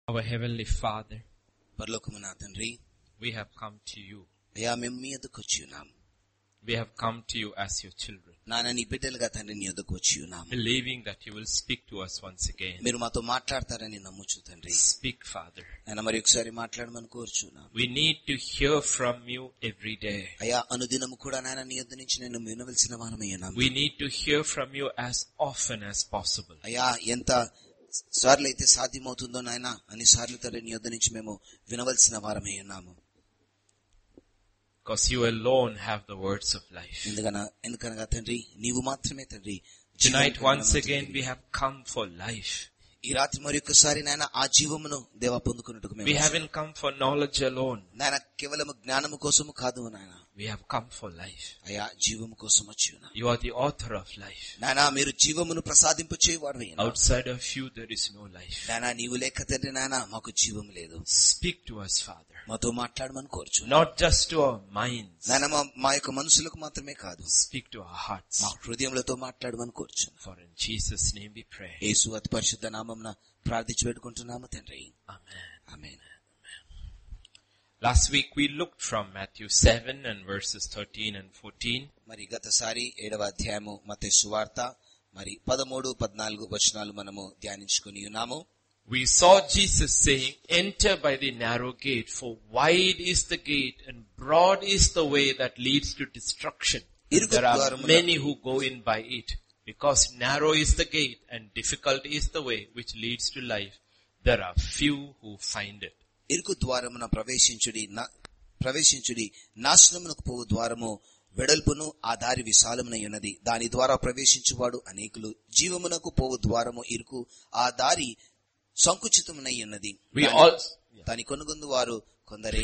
Our Heavenly Father, పరలోకము నా తండ్రి we have come to you. అయ్యా మేము మీ ఎద్దకు వచ్చి ఉన్నాం We have come to you as your children, నాన్న నీ బిడ్డలుగా తండ్రి నీ ఎద్దకు వచ్చి ఉన్నాం believing that you will speak to us once again. మీరు మాతో మాట్లాడతారని నమ్ముచు తండ్రి Speak, Father. ఆయన మరి ఒకసారి మాట్లాడమని కోరుచున్నాం We need to hear from you every day. అయ్యా అనుదినము కూడా నాయన నీ యొద్ద నుంచి నేను వినవలసిన వారమయ్యాను We need to hear from you as often as possible. అయ్యా ఎంత సార్లు అయితే సాధ్యమవుతుందో నాయన అన్ని సార్లు తండ్రి నీ యొద్ద నుంచి మేము వినవలసిన వారమై ఉన్నాము Because you alone have the words of life. ఎందుకన ఎందుకనగా తండ్రి నీవు మాత్రమే తండ్రి Tonight, జీవం once కలిగిన again, మంచిది. we have come for life. ఈ రాత్రి మరి ఒక్కసారి నాయన ఆ జీవమును దేవ పొందుకున్నట్టుకు We మేము haven't come for knowledge alone. నాయన కేవలం జ్ఞానము కోసము కాదు నాయన We have come for life. అయ్యా జీవము కోసం వచ్చి ఉన్నాం You are the author of life. నానా మీరు జీవమును ప్రసాదింపు చేయవాడు Outside of you, there is no life. నానా నీవు లేక తండ్రి నానా మాకు జీవం లేదు Speak to us, Father. మాతో మాట్లాడమని కోరుచు Not just to our minds. నాన్న మా మా యొక్క మనసులకు మాత్రమే కాదు Speak to our hearts. మా హృదయములతో మాట్లాడమని కోరుచు For in Jesus' name we pray. యేసు అతి పరిశుద్ధ నామంన ప్రార్థించి పెట్టుకుంటున్నాము తండ్రి Amen. ఆమె Last week we looked from Matthew 7 and verses 13 and 14. మరి గతసారి ఏడవ అధ్యాయము మత సువార్త మరి పదమూడు పద్నాలుగు వచనాలు మనము ధ్యానించుకుని ఉన్నాము We saw Jesus saying, enter by the narrow gate, for wide is the gate and broad is the way that leads to destruction. And ఇరుకు there are ద్వారమున- many who go in by it. Because narrow is the gate and difficult is the way which leads to life, there are few who find it. ఇరుకు ద్వారమున ప్రవేశించుడి నా- ప్రవేశించుడి నాశనమునకు పోవు ద్వారము వెడల్పును ఆ దారి విశాలమునై ఉన్నది దాని ద్వారా ప్రవేశించువాడు అనేకులు జీవమునకు పోవు ద్వారము ఇరుకు ఆ దారి సంకుచితమునై ఉన్నది We దాని- all, దాని కొనుగొందు వారు కొందరే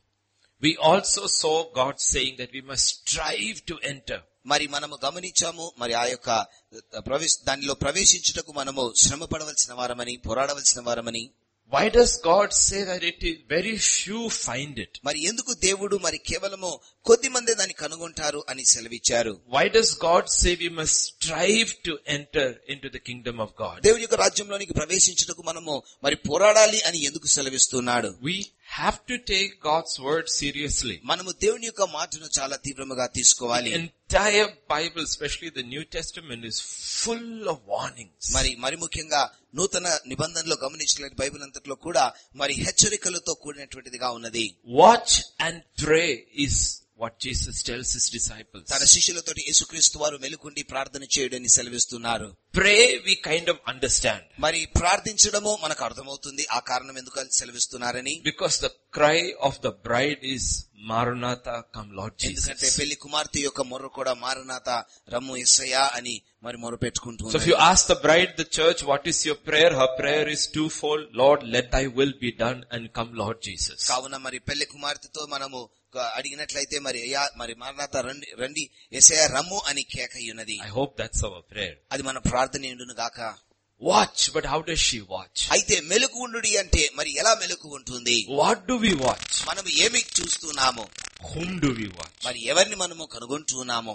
we also saw God saying that we must strive to enter. మరి మనము గమనించాము మరి ఆ యొక్క ప్రవేశ దానిలో ప్రవేశించుటకు మనము శ్రమ పడవలసిన వారమని పోరాడవలసిన వారమని Why does God say that it is very few find it? మరి ఎందుకు దేవుడు మరి కేవలము కొద్ది మంది దాన్ని కనుగొంటారు అని సెలవిచ్చారు Why does God say we must strive to enter into the kingdom of God? దేవుని యొక్క రాజ్యంలోనికి ప్రవేశించుటకు మనము మరి పోరాడాలి అని ఎందుకు సెలవిస్తున్నాడు We have to take God's word seriously. మనము దేవుని యొక్క మాటను చాలా తీవ్రముగా తీసుకోవాలి The entire Bible, especially the New Testament, is full of warnings. మరి మరి ముఖ్యంగా నూతన నిబంధనలో గమనించలేదు బైబిల్ అంతట్లో కూడా మరి హెచ్చరికలతో కూడినటువంటిదిగా ఉన్నది Watch and pray is what Jesus tells his disciples. తన శిష్యులతోటి యేసుక్రీస్తు వారు మెలుకుండి ప్రార్థన చేయడని సెలవిస్తున్నారు Pray, we kind of understand. మరి ప్రార్థించడము మనకు అర్థమవుతుంది ఆ కారణం ఎందుకు అని సెలవిస్తున్నారని Because the cry of the bride is Maranatha, come Lord ఎందుకంటే Jesus. పెళ్లి కుమార్తె యొక్క మొర్ర కూడా మారనాథ రమ్ము ఎస్సయ్యా అని మరి మొర పెట్టుకుంటూ So if you ask the bride, the church, what is your prayer? Her prayer is twofold. Lord, let thy will be done and come Lord Jesus. కావున మరి పెళ్లి కుమార్తెతో మనము గ- అడిగినట్లయితే మరి అయ్యా మరి మారనాథ రండి రండి ఎస్ఐ రమ్ము అని కేకయ్యున్నది I hope that's our prayer. అది మన ప్రార్థన ఉండును గాక Watch, but how does she watch? అయితే మెలకు ఉండు అంటే మరి ఎలా మెలకు ఉంటుంది What do we watch? మనం ఏమి చూస్తున్నాము Whom do we watch? మరి ఎవరిని మనము కనుగొంటున్నాము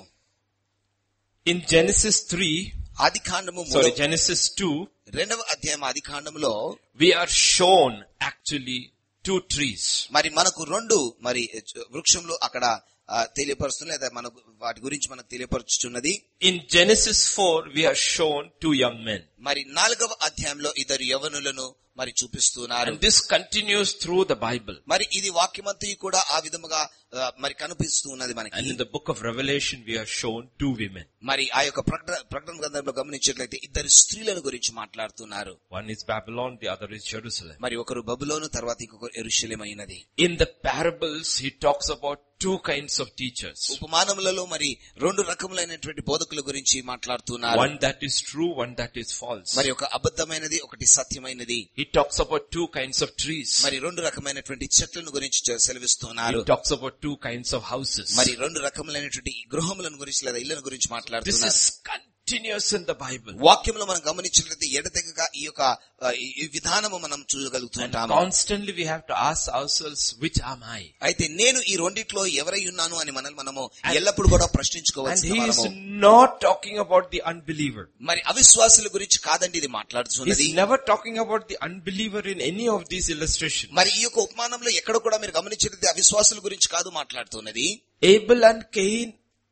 In Genesis 3, ఆది కాండము sorry, Genesis 2, రెండవ అధ్యాయం ఆది కాండములో we are shown actually two trees. మరి మనకు రెండు మరి వృక్షములు అక్కడ ఆ, తెలియపరుస్తుంది లేదా మనకు వాటి గురించి మనకు తెలియపరుచుతున్నది In Genesis 4, we are shown two young men. మరి నాలుగవ అధ్యాయంలో ఇద్దరు యవనులను మరి చూపిస్తున్నారు And this continues through the Bible. మరి ఇది వాక్యమంతయు కూడా ఆ విధముగా ఆ, మరి కనిపిస్తూ ఉన్నది And మనకి in the book of Revelation, we are shown two women. మరి ఆ యొక్క ప్రకటన ప్రకటన గ్రంథంలో గమనించినట్లయితే ఇద్దరు స్త్రీలను గురించి మాట్లాడుతున్నారు One is Babylon, the other is Jerusalem. మరి ఒకరు బబులోను తర్వాత ఇంకొకరు ఎరుశల్యమైనది In the parables, he talks about two kinds of teachers. ఉపమానములలో మరి రెండు రకములైనటువంటి బోధకుల గురించి మాట్లాడుతున్నారు One that is true, one that is false. మరి ఒక అబద్ధమైనది ఒకటి సత్యమైనది He talks about two kinds of trees. మరి రెండు రకమైనటువంటి చెట్లను గురించి చె- సెలవిస్తున్నారు He talks about two kinds of houses. మరి రెండు రకములైనటువంటి గృహములను గురించి లేదా ఇళ్లను గురించి This మాట్లాడుతున్నారు is continuous in the Bible. వాక్యంలో మనం గమనించినట్లయితే ఎడతెగక ఈ యొక్క ఆ, ఈ- ఈ విధానము మనం And చూడగలుగుతుంటాము constantly we have to ask ourselves, which am I? అయితే నేను ఈ రెండిట్లో ఎవరై ఉన్నాను అని మనల్ని మనము ఎల్లప్పుడు కూడా And ప్రశ్నించుకోవాల్సిన he is వారము. not talking about the unbeliever. మరి అవిశ్వాసుల గురించి కాదండి ఇది మాట్లాడుతున్నది He's never talking about the unbeliever in any of these illustrations. మరి ఈ యొక్క ఉపమానంలో ఎక్కడ కూడా మీరు గమనించినది అవిశ్వాసుల గురించి కాదు మాట్లాడుతున్నది Abel and Cain,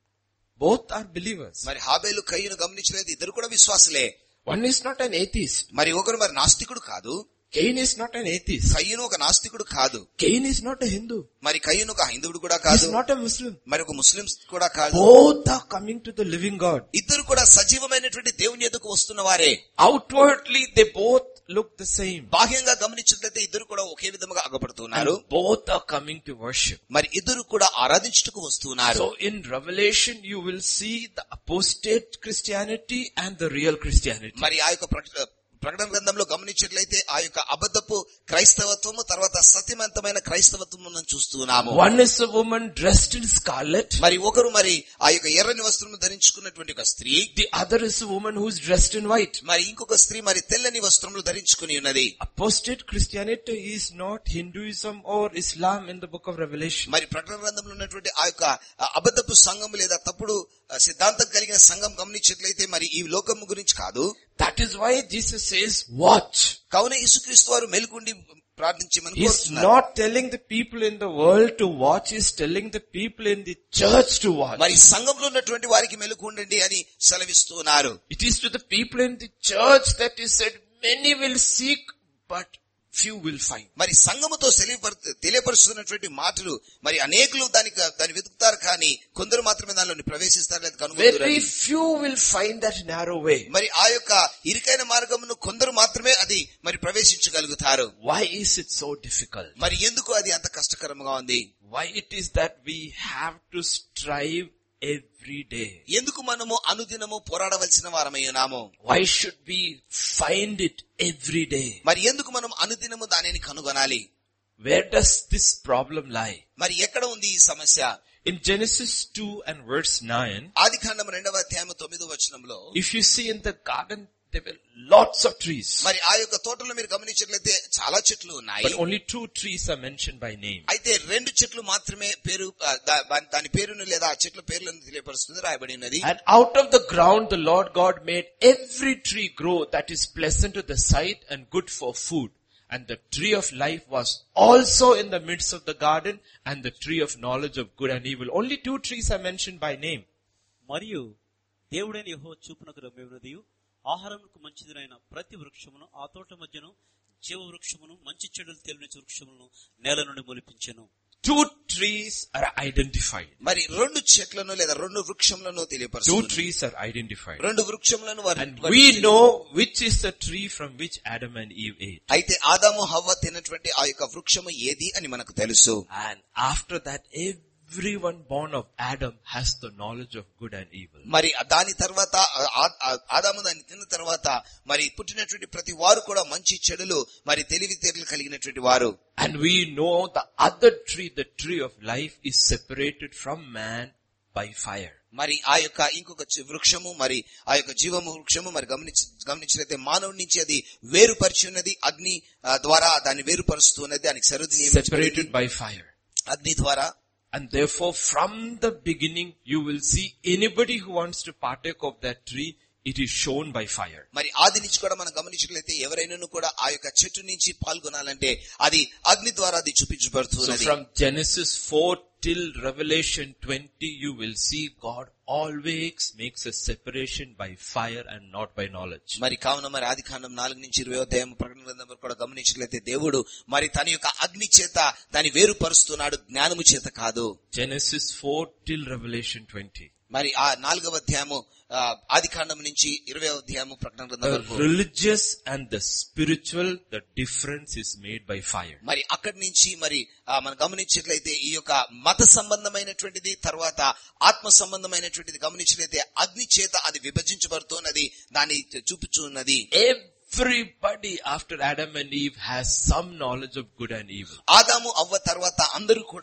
both are believers. మరి హాబేలు కయ్యను గమనించలేదు ఇద్దరు కూడా విశ్వాసులే One is not an atheist. మరి ఒకరు మరి నాస్తికుడు కాదు Cain is not an atheist. కయ్యను ఒక నాస్తికుడు కాదు Cain is not a Hindu. మరి కయ్యను ఒక హైందవుడు కూడా He's కాదు not a Muslim. మరి ఒక ముస్లిం కూడా కాదు Both are coming to the living God. ఇద్దరు కూడా సజీవమైనటువంటి దేవుని ఎదుకు వస్తున్న వారే Outwardly, they both look the same. బాహ్యంగా గమనించినట్లయితే ఇద్దరు కూడా ఒకే విధముగా అగపడుతున్నారు And both are coming to worship. మరి ఇద్దరు కూడా ఆరాధించుటకు వస్తున్నారు So in Revelation, you will see the apostate Christianity and the real Christianity. మరి ఆ యొక్క ప్రక- ప్రకటన గ్రంథంలో గమనించినట్లయితే ఆ యొక్క అబద్ధపు క్రైస్తవత్వము తర్వాత సత్యవంతమైన క్రైస్తవత్వం మనం చూస్తున్నాము One is a woman dressed in scarlet. మరి ఒకరు మరి ఆ యొక్క ఎర్రని వస్త్రము ధరించుకున్నటువంటి ఒక స్త్రీ The other is a woman who is dressed in white. మరి ఇంకొక స్త్రీ మరి తెల్లని వస్త్రములు ధరించుకుని ఉన్నది Apostate Christianity is not Hinduism or Islam in the book of Revelation. మరి ప్రకటన గ్రంథంలో ఉన్నటువంటి ఆ యొక్క ఆ అబద్ధపు సంఘం లేదా తప్పుడు ఆ, సిద్ధాంతం కలిగిన సంఘం గమనించినట్లయితే మరి ఈ లోకము గురించి కాదు That is why Jesus says, watch. కావున యేసుక్రీస్తు వారు మెలుకుండి ప్రార్థించమని He's కోరుతున్నారు not telling the people in the world to watch, he's telling the people in the church to watch. మరి సంఘంలో ఉన్నటువంటి వారికి మెలకు ఉండండి అని సెలవిస్తున్నారు It is to the people in the church that he said, many will seek, but few will find. మరి సంఘముతో తెలియపరు తెలియపరుస్తున్నటువంటి మాటలు మరి అనేకులు దానికి దాన్ని వెతుకుతారు కానీ కొందరు మాత్రమే దానిలో ప్రవేశిస్తారు లేదా కనుగొంటారు Very few will find that narrow way. మరి ఆ యొక్క ఇరుకైన మార్గమును కొందరు మాత్రమే అది మరి ప్రవేశించగలుగుతారు Why is it so difficult? మరి ఎందుకు అది అంత కష్టకరంగా ఉంది Why it is that we have to strive every day? ఎందుకు మనము అనుదినము పోరాడవలసిన వారమై ఉన్నాము Why should we find it every day? మరి ఎందుకు మనం అనుదినము దానిని కనుగొనాలి Where does this problem lie? మరి ఎక్కడ ఉంది ఈ సమస్య In Genesis 2 and verse 9, ఆది కాండం రెండవ అధ్యాయం తొమ్మిదో వచనంలో if you see in the garden, there were lots of trees. మరి ఆ యొక్క తోటలో మీరు గమనించినట్లయితే చాలా చెట్లు ఉన్నాయి But only two trees are mentioned by name. అయితే రెండు చెట్లు మాత్రమే పేరు ఆ, దా- దా- దాని పేరును లేదా ఆ చెట్ల పేర్లను తెలియపరుస్తుంది రాయబడి ఉన్నది And out of the ground the Lord God made every tree grow that is pleasant to the sight and good for food. And the tree of life was also in the midst of the garden and the tree of knowledge of good and evil. Only two trees are mentioned by name. మరియు దేవుడైన యహో చూపునకు రమ్యమైనదియు ఆహారమునకు మంచిదినైన ప్రతి వృక్షమును ఆ తోట మధ్యను జీవ వృక్షమును మంచి చెడులు తెలియని వృక్షములను నేల నుండి మొలిపించెను Two trees are identified. మరి రెండు చెట్లను లేదా రెండు వృక్షములను Two తెలియపరుస్తుంది trees are identified. రెండు వృక్షములను వారు And వారు we తెలియ- know which is the tree from which Adam and Eve ate. అయితే ఆదాము హవ్వ తిన్నటువంటి ఆ యొక్క వృక్షము ఏది అని మనకు తెలుసు And after that, everyone born of Adam has the knowledge of good and evil. మరి దాని తర్వాత ఆ- ఆ- ఆదాము దాన్ని తిన్న తర్వాత మరి పుట్టినటువంటి ప్రతి వారు కూడా మంచి చెడులు మరి తెలివితేటలు కలిగినటువంటి వారు And we know the other tree, the tree of life is separated from man by fire. మరి ఆ యొక్క ఇంకొక చి- వృక్షము మరి ఆ యొక్క జీవము వృక్షము మరి గమనించి గమనించినైతే మానవుడి నుంచి అది వేరుపరిచి ఉన్నది అగ్ని ఆ, ద్వారా దాన్ని వేరుపరుస్తూ ఉన్నది దానికి సరిది Separated by fire. అగ్ని ద్వారా And therefore from the beginning you will see anybody who wants to partake of that tree, it is shown by fire. మరి ఆది నుంచి కూడా మనం గమనించినట్లయితే ఎవరైనా కూడా ఆ యొక్క చెట్టు నుంచి పాల్గొనాలంటే అది అగ్ని ద్వారా అది So చూపించబడుతున్నది from Genesis 4 till Revelation 20, you will see God always makes a separation by fire and not by knowledge. మరి కావున మరి ఆది కాండం నాలుగు నుంచి ఇరవై అధ్యాయం ప్రకటన గ్రంథం వరకు కూడా గమనించినట్లయితే దేవుడు మరి తన యొక్క అగ్ని చేత దాన్ని వేరుపరుస్తున్నాడు జ్ఞానము చేత కాదు Genesis 4 till Revelation 20. మరి ఆ నాలుగవ అధ్యాయము ఆ, ఆది కాండం నుంచి ఇరవై అధ్యాయము ప్రకటన గ్రంథం The వరకు religious and the spiritual, the difference is made by fire. మరి అక్కడి నుంచి మరి ఆ, మనం గమనించినట్లయితే ఈ యొక్క మత సంబంధమైనటువంటిది తర్వాత ఆత్మ సంబంధమైనటువంటిది గమనించినట్లయితే అగ్ని చేత అది విభజించబడుతున్నది దాన్ని చూపుచున్నది Everybody after Adam and Eve has some knowledge of good and evil. ఆదాము అవ్వ తర్వాత అందరూ కూడా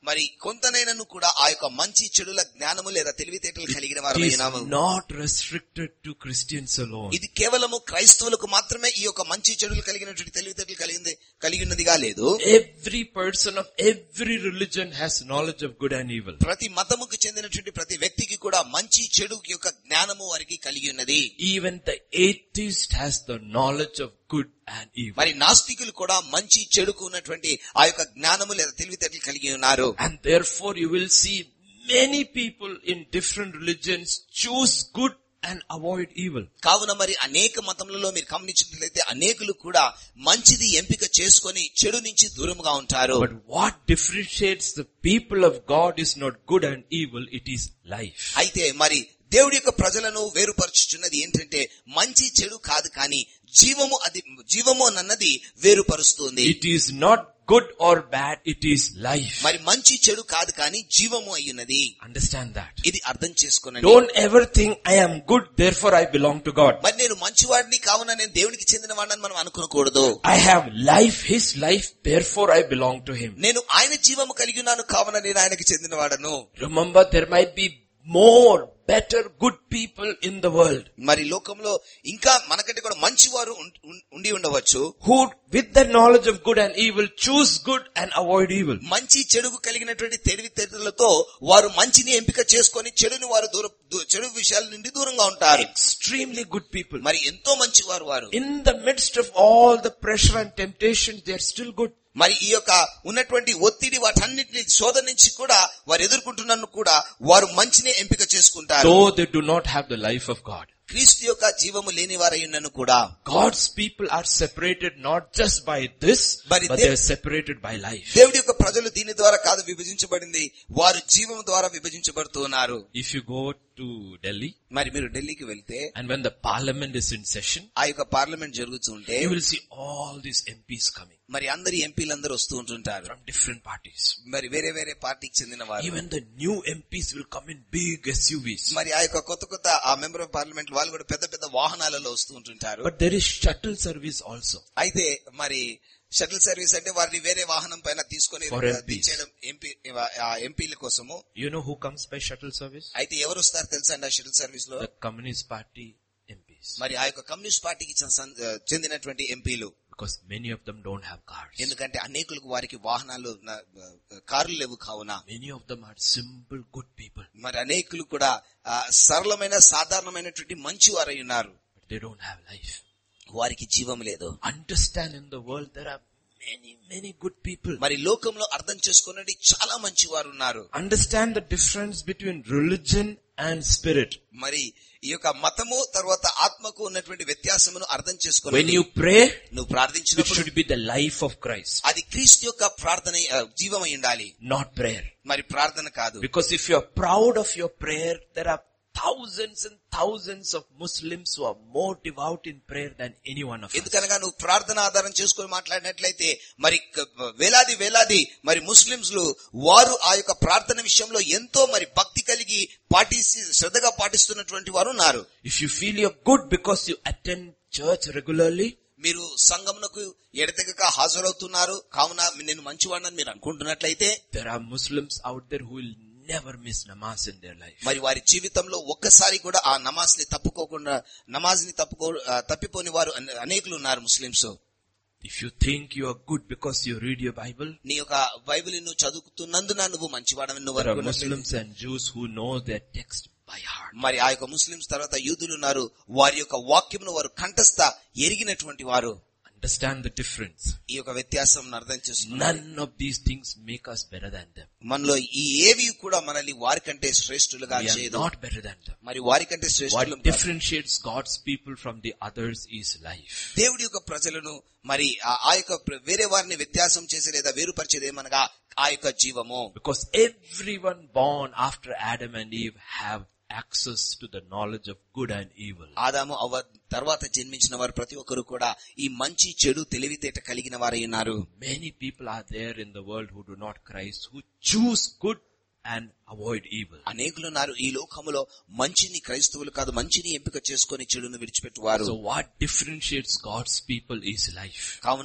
మరి కొంతనైనను కూడా ఆ యొక్క మంచి చెడుల జ్ఞానము లేదా తెలివితేటలు కలిగిన It వారు is not restricted to Christians alone. ఇది కేవలము క్రైస్తవులకు మాత్రమే ఈ యొక్క మంచి చెడులు కలిగినటువంటి తెలివితేటలు కలిగింది కలిగి ఉన్నదిగా లేదు Every person of every religion has knowledge of good and evil. ప్రతి మతముకు చెందినటువంటి ప్రతి వ్యక్తికి కూడా మంచి చెడు యొక్క జ్ఞానము వారికి కలిగి ఉన్నది Even the atheist has the knowledge of good and evil. మరి నాస్తికులు కూడా మంచి చెడుకు ఉన్నటువంటి ఆ యొక్క జ్ఞానము లేదా తెలివితేటలు కలిగి ఉన్నారు And therefore you will see many people in different religions choose good and avoid evil. కావున మరి అనేక మతములలో మీరు గమనించినట్లయితే అనేకులు కూడా మంచిది ఎంపిక చేసుకొని చెడు నుంచి దూరంగా ఉంటారు But what differentiates the people of God is not good and evil, it is life. అయితే మరి దేవుడి యొక్క ప్రజలను వేరుపరుచుచున్నది ఏంటంటే మంచి చెడు కాదు కానీ జీవము అది జీవము అన్నది వేరుపరుస్తుంది It is not good or bad, it is life. మరి మంచి చెడు కాదు కానీ జీవము అయ్యున్నది Understand that. ఇది అర్థం చేసుకున్నాను Don't ever think I am good, therefore I belong to God. మరి నేను మంచివాడిని కావున నేను దేవునికి చెందిన వాడిని మనం అనుకోకూడదు I have life, His life, therefore I belong to Him. నేను ఆయన జీవము కలిగి ఉన్నాను కావున నేను ఆయనకి చెందిన వాడను Remember, there might be more, better, good people in the world మరి లోకంలో ఇంకా మనకంటే కూడా మంచివారు ఉం- ఉం- ఉండి ఉండవచ్చు who, with the knowledge of good and evil, choose good and avoid evil. మంచి చెడుకు కలిగినటువంటి తెలివితేటలతో వారు మంచిని ఎంపిక చేసుకొని చెడుని వారు దూర దూ- చెడు విషయాల నుండి దూరంగా ఉంటారు Extremely good people. మరి ఎంతో మంచివారు వారు In the midst of all the pressure and temptations, they are still good. మరి ఈ యొక్క ఉన్నటువంటి ఒత్తిడి వాటన్నిటిని శోధన నుంచి కూడా వారు ఎదుర్కొంటున్నను కూడా వారు మంచినే ఎంపిక చేసుకుంటారు Though they do not have the life of God. క్రీస్తు యొక్క జీవము లేని వారై ఉన్నను కూడా God's people are separated not just by this, But but they- they are separated by life. దేవుడి యొక్క ప్రజలు దీని ద్వారా కాదు విభజించబడింది వారు జీవం ద్వారా విభజించబడుతూ ఉన్నారు If you go to Delhi, మరి మీరు ఢిల్లీకి వెళ్తే and when the parliament is in session, ఆ యొక్క పార్లమెంట్ జరుగుతుంటే you will see all these MPs coming మరి అందరి ఎంపీలందరూ వస్తూ ఉంటుంటారు from different parties. మరి వేరే వేరే పార్టీకి చెందిన వారు Even the new MPs will come in big SUVs. మరి ఆ యొక్క కొత్త కొత్త ఆ మెంబర్ ఆఫ్ పార్లమెంట్ వాళ్ళు కూడా పెద్ద పెద్ద వాహనాలలో వస్తూ ఉంటుంటారు But there is shuttle service also. అయితే మరి షటిల్ సర్వీస్ అంటే వారిని వేరే వాహనం పైన తీసుకొని For MPs. దించేయడం ఎంపీ ఆ ఎంపీల కోసము You know who comes by shuttle service? అయితే ఎవరు వస్తారు తెలుసా అండి ఆ షటిల్ సర్వీస్ లో The Communist Party MPs. మరి ఆ యొక్క కమ్యూనిస్ట్ పార్టీకి చెంద- సం- చెందినటువంటి ఎంపీలు Because many of them don't have cars. ఎందుకంటే అనేకులకు వారికి వాహనాలు న- కార్లు లేవు కావున Many of them are simple, good people. మరి అనేకులు కూడా ఆ, సరళమైన సాధారణమైనటువంటి మంచి వారై ఉన్నారు But they don't have life. వారికి జీవం లేదు Understand in the world there are many, many good people. మరి లోకంలో అర్థం చేసుకున్నది చాలా మంచి వారు ఉన్నారు Understand the difference between religion and spirit. మరి ఈ యొక్క మతము తర్వాత ఆత్మకు ఉన్నటువంటి వ్యత్యాసమును అర్థం When చేసుకుని you pray, నువ్వు it ప్రార్థించినప్పుడు should be the life of Christ, అది క్రీస్తు యొక్క ప్రార్థన ఆ, జీవమై ఉండాలి not prayer. మరి ప్రార్థన కాదు Because if you are proud of your prayer, there are thousands and thousands of Muslims who are more devout in prayer than any one of us. ఎందుకనగా నువ్వు ప్రార్థన ఆధారం చేసుకొని మాట్లాడినట్లయితే మరి క- వేలాది వేలాది మరి ముస్లింలు వారు ఆ యొక్క ప్రార్థన విషయంలో ఎంతో మరి భక్తి కలిగి పాటిసి శ్రద్ధగా పాటిస్తున్నటువంటి వారు ఉన్నారు If you feel you're good because you attend church regularly, మీరు సంఘమునకు ఎడతెగక హాజరవుతున్నారు కావున నేను మంచివాడిని మీరు అనుకుంటున్నట్లయితే there are Muslims out there who will never miss namaz in their life. మరి వారి జీవితంలో ఒక్కసారి కూడా ఆ నమాజ్ ని తప్పుకోకుండా నమాజ్ ని తప్పుకో ఆ, తప్పిపోని వారు అనే- అనేకులు ఉన్నారు Muslims If you think you are good because you read your Bible, నీ యొక్క బైబిల్ నువ్వు చదువుతున్నందున నువ్వు మంచివాడని నువ్వు there are అనుకున్నట్లయితే Muslims and Jews who know their text by heart. మరి ఆ యొక్క ముస్లింస్ తర్వాత యూదులు ఉన్నారు వారి యొక్క వాక్యమును వారు కంఠస్థ ఎరిగినటువంటి వారు Understand the difference. ఈ యొక్క వ్యత్యాసం అర్థం చేసుకున్నారు None of these things make us better than them. మనలో ఈ ఏవి కూడా మనల్ని వారికంటే శ్రేష్ఠులుగా We are చేయదు not better than them. మరి వారికంటే What శ్రేష్ఠులు differentiates God's people from the others is life. దేవుడి యొక్క ప్రజలను మరి ఆ- ఆ యొక్క ప్ర- వేరే వారిని వ్యత్యాసం చేసే లేదా వేరుపరిచేది ఏమనగా ఆ యొక్క జీవము Because everyone born after Adam and Eve have access to the knowledge of good and evil. ఆదాము అవ తర్వాత జన్మించిన వారు ప్రతి ఒక్కరు కూడా ఈ మంచి చెడు తెలివితేట కలిగిన వారై ఉన్నారు Many people are there in the world who do not Christ, who choose good and avoid evil. అనేకులు ఉన్నారు ఈ లోకములో మంచిని క్రైస్తవులు కాదు మంచిని ఎంపిక చేసుకొని చెడును విడిచిపెట్టువారు So what differentiates God's people is life. కావున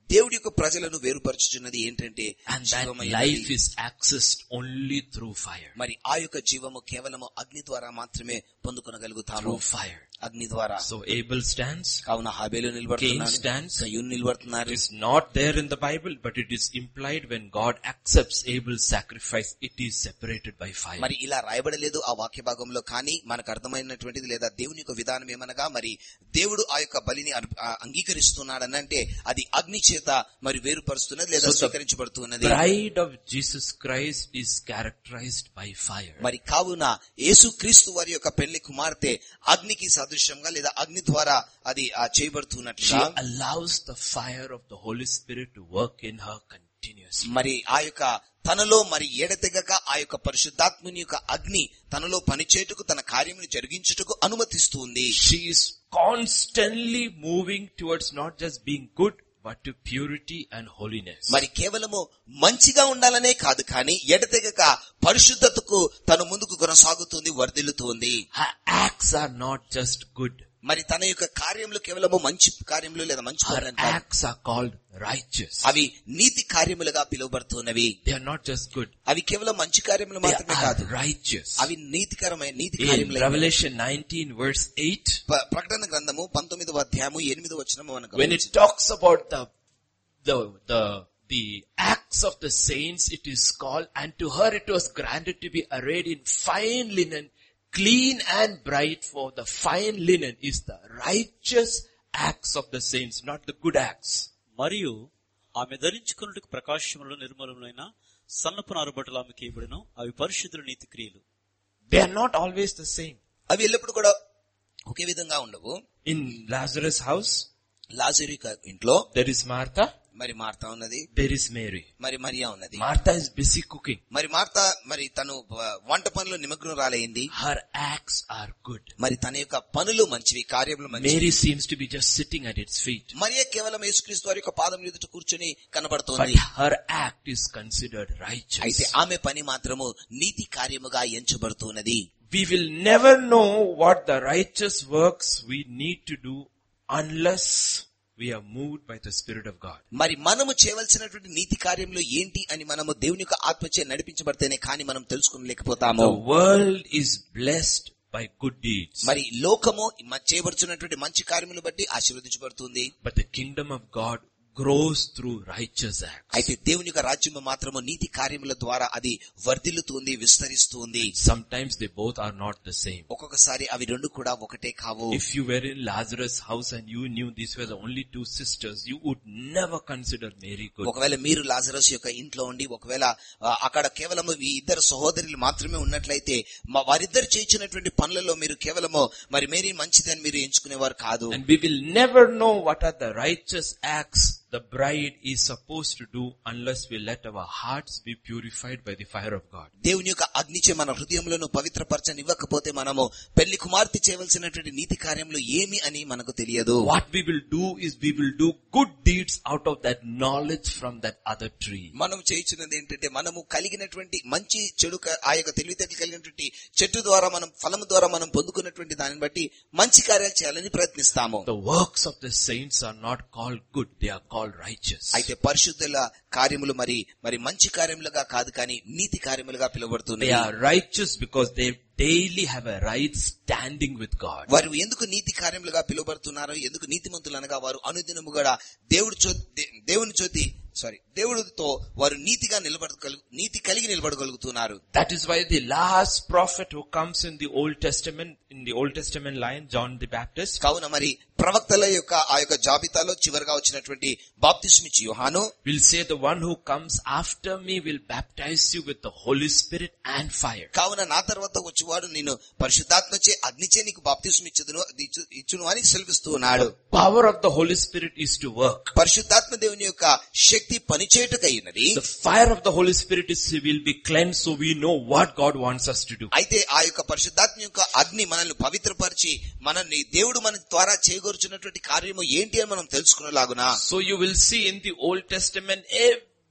దేవుడి యొక్క ప్రజలను వేరుపరచుచున్నది ఏంటంటే And that జీవమైనది. life is accessed only through fire. మరి ఆ యొక్క జీవము కేవలము అగ్ని ద్వారా మాత్రమే పొందుకొనగలుగుతాము Through fire. అగ్ని ద్వారా So Abel stands. కావున హాబేలు నిలబడుతున్నాడు Cain stands. కయ్యూన్ నిలబడుతున్నారు It is not there in the Bible, but it is implied when God accepts Abel's sacrifice, it is separated by fire. మరి ఇలా రాయబడలేదు ఆ వాక్య భాగంలో కానీ మనకు అర్థమైనటువంటిది లేదా దేవుని యొక్క విధానం ఏమనగా మరి దేవుడు ఆ యొక్క బలిని అర్ప- ఆ అంగీకరిస్తున్నాడని అంటే అది అగ్ని చేత మరి వేరుపరుస్తున్నది లేదా So the స్వీకరించబడుతున్నది bride of Jesus Christ is characterized by fire. మరి కావున యేసు క్రీస్తు వారి యొక్క పెళ్లి కుమార్తె అగ్నికి సదృశ్యంగా లేదా అగ్ని ద్వారా అది ఆ She చేయబడుతున్నట్లుగా allows the fire of the Holy Spirit to work in her continuously. మరి ఆ యొక్క తనలో మరి ఎడతెగక ఆ యొక్క పరిశుద్ధాత్ముని యొక్క అగ్ని తనలో పనిచేటుకు తన కార్యమును జరిగించుటకు అనుమతిస్తుంది She is constantly moving towards not just being good, but to purity and holiness. మరి కేవలము మంచిగా ఉండాలనే కాదు కానీ ఎడతెగక పరిశుద్ధతకు తను ముందుకు కొనసాగుతుంది వర్ధిల్లుతుంది Her acts are not just good. మరి తన యొక్క కార్యములు కేవలము మంచి కార్యములు లేదా మంచి Her పనులని కాదు. acts are called righteous. అవి నీతి కార్యములుగా పిలువబడుతున్నవి They are not just good. అవి కేవలం మంచి కార్యములు They మాత్రమే are కాదు righteous. అవి నీతికరమైన నీతి In కార్యములు Revelation 19 verse 8, ప్రకటన గ్రంథము పంతొమ్మిదవ అధ్యాయము ఎనిమిదవ వచనము మనకు when it talks about the, the, the, the acts of the saints, it is called, and to her it was granted to be arrayed in fine linen, clean and bright, for the fine linen is the righteous acts of the saints, not the good acts. మరియు ఆమె ధరించుకున్నట్టుకు ప్రకాశములు నిర్మలములైన సన్నపు నారుబట్టలు ఆమెకి ఇవ్వడను అవి పరిశుద్ధుల నీతి క్రియలు They are not always the same. అవి ఎల్లప్పుడు కూడా ఒకే విధంగా ఉండవు In Lazarus' house, లాజరు యొక్క ఇంట్లో there is Martha, మరి మార్తా ఉన్నది there is Mary. మరి మరియా ఉన్నది Martha is busy cooking. మరి మార్తా మరి తను వ- వంట పనులు నిమగ్నురాలైంది Her acts are good. మరి తన యొక్క పనులు మంచివి కార్యములు మంచివి Mary seems to be just sitting at its feet. Mariya కేవలం యేసుక్రీస్తు వారి యొక్క పాదం ఎదుట కూర్చొని But కనబడుతోంది her act is considered righteous. అయితే ఆమె పని మాత్రము నీతి కార్యముగా ఎంచబడుతున్నది We will never know what the righteous works we need to do unless we are moved by the Spirit of God. మరి మనము చేయవలసినటువంటి నీతి కార్యములు ఏంటి అని మనము దేవుని యొక్క ఆత్మచే నడిపించబడితేనే కానీ మనం తెలుసుకోలేకపోతాము The world is blessed by good deeds. మరి లోకము మ- చేయబడుచున్నటువంటి మంచి కార్యములు బట్టి ఆశీర్వదించబడుతుంది But the kingdom of God grows through righteous acts. అయితే దేవుని యొక్క రాజ్యము మాత్రము నీతి కార్యముల ద్వారా అది వర్ధిల్లుతుంది విస్తరిస్తుంది Sometimes they both are not the same. ఒక్కొక్కసారి అవి రెండు కూడా ఒకటే కావు If you were in Lazarus' house and you knew these were the only two sisters, you would never consider Mary good. ఒకవేళ మీరు లాజరస్ యొక్క ఇంట్లో ఉండి ఒకవేళ ఆ, అక్కడ కేవలము ఈ ఇద్దరు సహోదరులు మాత్రమే ఉన్నట్లయితే మా వారిద్దరు చేయించినటువంటి పనులలో మీరు కేవలము మరి మేరీ మంచిదని మీరు ఎంచుకునేవారు కాదు And we will never know what are the righteous acts the bride is supposed to do unless we let our hearts be purified by the fire of God. దేవుని యొక్క అగ్నిచే మన హృదయములను పవిత్రపరచనివ్వకపోతే మనము పెళ్లి కుమార్తె చేయవలసినటువంటి నీతి కార్యములు ఏమి అని మనకు తెలియదు What we will do is we will do good deeds out of that knowledge from that other tree. మనం చేయించినది ఏంటంటే మనము కలిగినటువంటి మంచి చెడు క- ఆ యొక్క తెలివితేటలు కలిగినటువంటి చెట్టు ద్వారా మనం ఫలము ద్వారా మనం పొందుకున్నటువంటి దానిని బట్టి మంచి కార్యాలు చేయాలని ప్రయత్నిస్తాము The works of the saints are not called good, they are called righteous. అయితే పరిశుద్ధుల కార్యములు మరి మరి మంచి కార్యములుగా కాదు కానీ నీతి కార్యములుగా They పిలువబడుతున్నాయి are righteous because they daily have a right standing with God. వారు ఎందుకు నీతి కార్యములుగా పిలువబడుతున్నారు ఎందుకు నీతిమంతులు అనగా వారు అనుదినము కూడా దేవుడు చో దే- దేవుని చోతి సారీ దేవుడితో వారు నీతిగా నిలబడగలు నీతి కలిగి నిలబడగలుగుతున్నారు That is why the last prophet who comes in the Old Testament, in the Old Testament line, John the Baptist, కావున మరి ప్రవక్తల యొక్క ఆ యొక్క జాబితాలో చివరిగా వచ్చినటువంటి బాప్తిస్మిచ్చి యోహాను will say the one who comes after me will baptize you with the Holy Spirit and fire. కావున నా తర్వాత వచ్చేవాడు నేను పరిశుద్ధాత్మచే అగ్నిచే నీకు బాప్తిస్మ ఇచ్చుదును ఇచ్చు- ఇచ్చును అని సెలవిస్తూ ఉన్నాడు Power of the Holy Spirit is to work. పరిశుద్ధాత్మ దేవుని యొక్క శక్తి పనిచేయుటకైనది The fire of the Holy Spirit is will be cleansed so we know what God wants us to do. అయితే ఆ యొక్క పరిశుద్ధాత్మ యొక్క అగ్ని మనల్ని పవిత్రపరిచి మనల్ని దేవుడు మన ద్వారా చేయగోరుచున్నటువంటి కార్యము ఏంటి అని మనం తెలుసుకునేలాగున So you will see in the Old Testament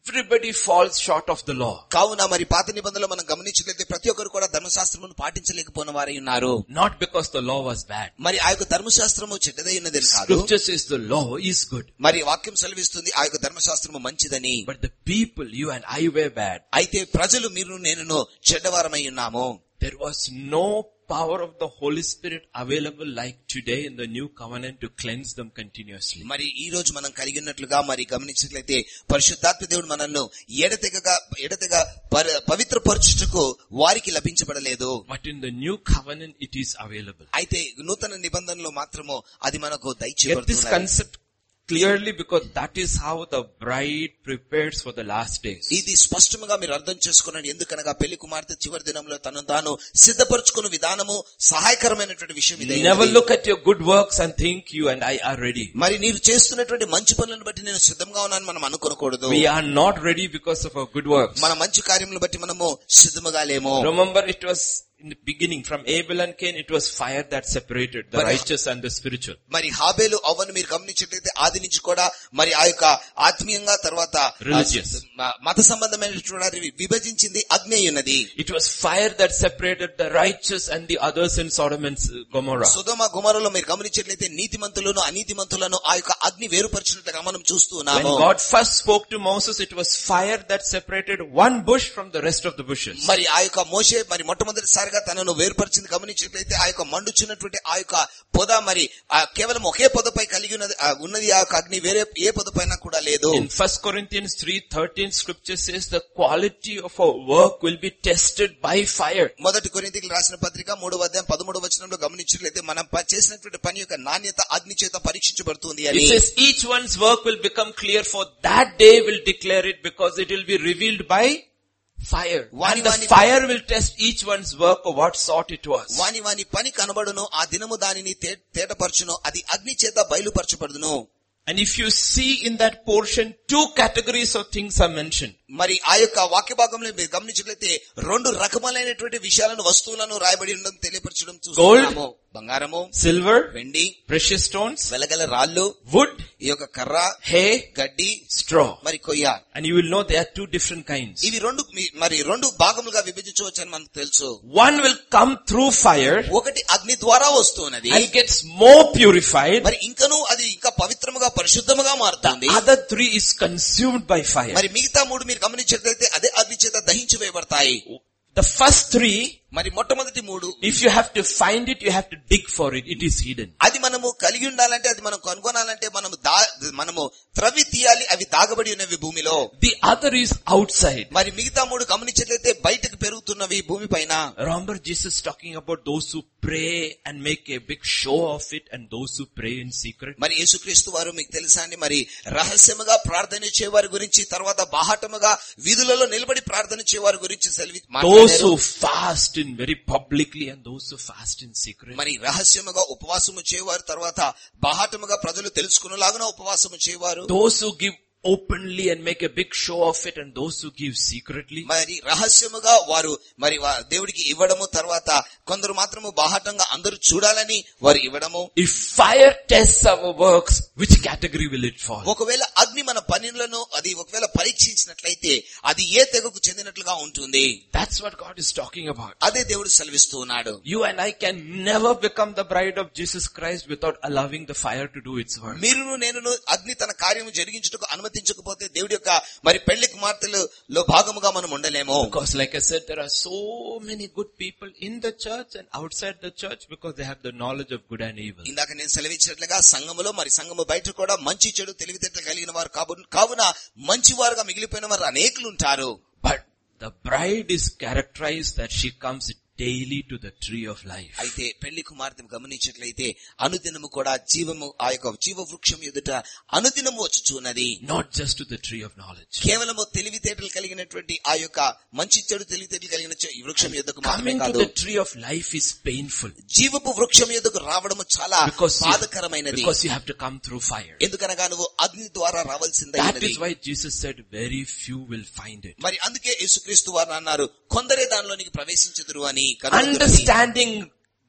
everybody falls short of the law. కావున మరి పాత నిబంధనలు మనం గమనించినట్లయితే ప్రతి ఒక్కరు కూడా ధర్మశాస్త్రమును పాటించలేకపోయిన వారై ఉన్నారు Not because the law was bad. మరి ఆ యొక్క ధర్మశాస్త్రము చెడ్డదై ఉన్నది కాదు Scripture says the law is good. మరి వాక్యం సెలవిస్తుంది ఆ యొక్క ధర్మశాస్త్రము మంచిదని But the people, you and I were bad. అయితే ప్రజలు మీరు నేను చెడ్డవారమై ఉన్నాము There was no power of the Holy Spirit available like today in the new covenant to cleanse them continuously. మరి ఈ రోజు మనం కలిగి ఉన్నట్లుగా మరి గమనించినట్లయితే పరిశుద్ధాత్మ దేవుడు మనల్ని ఎడతెగగా ఎడతెగ పర- పవిత్రపరచుటకు వారికి లభించబడలేదు But in the new covenant, it is available. అయితే నూతన నిబంధనలో మాత్రము అది మనకు Get this దయచేయబడుతుంది concept clearly because that is how the bride prepares for the last days. ఇది స్పష్టంగా మీరు అర్థం చేసుకున్నాడు ఎందుకనగా పెళ్లి కుమార్తె చివరి దినంలో తను తాను సిద్ధపరచుకున్న విధానము సహాయకరమైనటువంటి విషయం ఇదే Never look at your good works and think you and I are ready. మరి నీవు చేస్తున్నటువంటి మంచి పనులను బట్టి నేను సిద్ధంగా ఉన్నాను మనం అనుకోకూడదు We are not ready because of our good works. మన మంచి కార్యములు బట్టి మనము సిద్ధముగా లేము Remember it was in the beginning from Abel and Cain, it was fire that separated the But- righteous and the spiritual. మరి హాబేలు అవ్వను మీరు గమనించినట్లయితే ఆది నుంచి కూడా మరి ఆ యొక్క ఆత్మీయంగా తర్వాత Religious. ఆ, మత సంబంధమైనటువంటి విభజించింది అగ్ని అయి ఉన్నది It was fire that separated the righteous and the others in Sodom and Gomorrah. సుధమ గుమరలో మీరు గమనించినట్లయితే నీతిమంతులను అనీతిమంతులను ఆ యొక్క అగ్ని వేరుపరిచినట్లుగా మనం చూస్తూ When ఉన్నాము God first spoke to Moses, it was fire that separated one bush from the rest of the bushes. మరి ఆ యొక్క మోషే మరి మొట్టమొదటిసారిగా తనను వేరుపరిచింది గమనించినట్లయితే ఆ యొక్క మండుచున్నటువంటి ఆ యొక్క పొద మరి ఆ కేవలం ఒకే పొదపై కలిగి ఉన్నది ఆ ఉన్నది ఆ యొక్క అగ్ని వేరే ఏ పొదపైన కూడా లేదు In 1 Corinthians 3:13 scripture says the quality of our work will be tested by fire. మొదటి కొరింథీయులకు రాసిన పత్రిక మూడవ అధ్యాయం పదమూడవ వచనంలో గమనించినట్లయితే మనం ప- చేసినటువంటి పని యొక్క నాణ్యత అగ్ని చేత పరీక్షించబడుతుంది It అని says each one's work will become clear for that day will declare it because it will be revealed by fire. Vani And the vani- fire will test each one's work of what sort it was. వాని వాని పని కనబడును ఆ దినము దానిని తే- తేటపరచును అది అగ్ని చేత బయలుపరచబడును And if you see in that portion, two categories of things are mentioned. మరి ఆ యొక్క వాక్య భాగంలో మీరు గమనించినట్లయితే రెండు రకములైనటువంటి విషయాలను వస్తువులను రాయబడి ఉండడం తెలియపరచడం చూస్తున్నాము బంగారము Silver, వెండి precious stones, వెలగల రాళ్ళు wood, ఈ యొక్క కర్ర hay, గడ్డి straw. మరి కొయ్య And you will know there are two different kinds. ఇవి రెండు మీ- మరి రెండు భాగములుగా విభజించవచ్చు అని మనకు తెలుసు One will come through fire ఒకటి అగ్ని ద్వారా వస్తున్నది and gets more purified. మరి ఇంకను అది ఇంకా పవిత్రముగా పరిశుద్ధముగా మారుతుంది Other three is consumed by fire. మరి మిగతా మూడు మీరు గమనించినట్లయితే అదే అగ్ని చేత దహించి వేయబడతాయి The first three, మరి మొట్టమొదటి మూడు if you have to find it, you have to dig for it. It is hidden. అది మనము కలిగి ఉండాలంటే అది మనం కనుగొనాలంటే మనము దా మనము త్రవి తీయాలి అవి దాగబడి ఉన్నవి భూమిలో The other is outside. మరి మిగతా మూడు గమనించినట్లయితే బయటకు పెరుగుతున్నవి భూమి పైన Remember Jesus talking about those who pray and make a big show of it and those who pray in secret. మరి యేసుక్రీస్తు వారు మీకు తెలుసా అండి మరి రహస్యముగా ప్రార్థన చేవారి గురించి తర్వాత బాహటముగా వీధులలో నిలబడి ప్రార్థన చేవారి గురించి సెలవి Those మాట్లాడారు. who fast in very publicly and those who fast in secret. మరి రహస్యముగా ఉపవాసము చేయవారు తర్వాత బాహాటముగా ప్రజలు తెలుసుకునేలాగున ఉపవాసము చేయవారు Those who give openly and make a big show of it and those who give secretly. మరి రహస్యముగా వారు మరి వా- దేవుడికి ఇవ్వడము తర్వాత కొందరు మాత్రము బాహాటంగా అందరూ చూడాలని వారు ఇవ్వడము If fire tests our works, which category will it fall? ఒకవేళ అగ్ని మన పనులను అది ఒకవేళ పరీక్షించినట్లయితే అది ఏ తెగకు చెందినట్లుగా ఉంటుంది That's what God is talking about. అదే దేవుడు సెలవిస్తూ ఉన్నాడు You and I can never become the bride of Jesus Christ without allowing the fire to do its work. మీరును నేనును అగ్ని తన కార్యము జరిగించుటకు అనుమతించకపోతే దేవుడి యొక్క మరి పెళ్లి కుమార్తెలలో భాగముగా మనం ఉండలేము Because like I said, there are so many good people in the church and outside the church because they have the knowledge of good and evil. ఇందాక నేను సెలవిచ్చినట్లుగా సంఘములో మరి సంఘము బయట కూడా మంచి చెడు తెలివితేటలు కలిగిన వారు కాబు- కావున మంచి వారుగా మిగిలిపోయిన వారు అనేకులు ఉంటారు But the bride is characterized that she comes daily to the tree of life. అయితే పెళ్లి కుమార్తె గమనించినట్లయితే అనుదినము కూడా జీవము ఆ యొక్క జీవ వృక్షం ఎదుట అనుదినము వచ్చుచున్నది Not just to the tree of knowledge. కేవలము తెలివితేటలు కలిగినటువంటి ఆ యొక్క మంచి చెడు తెలివితేటలు కలిగిన చె- ఈ వృక్షం ఎద్దుకు మాత్రమే Coming to కాదు the tree of life is painful జీవపు వృక్షం ఎద్దుకు రావడము చాలా because you, బాధకరమైనది because you have to come through fire. ఎందుకనగా నువ్వు అగ్ని ద్వారా That రావాల్సిందే is why Jesus said very few will find it. మరి అందుకే యేసుక్రీస్తు వారు అన్నారు కొందరే దానిలోనికి ప్రవేశించదురు అని కనుగొందురని. Understanding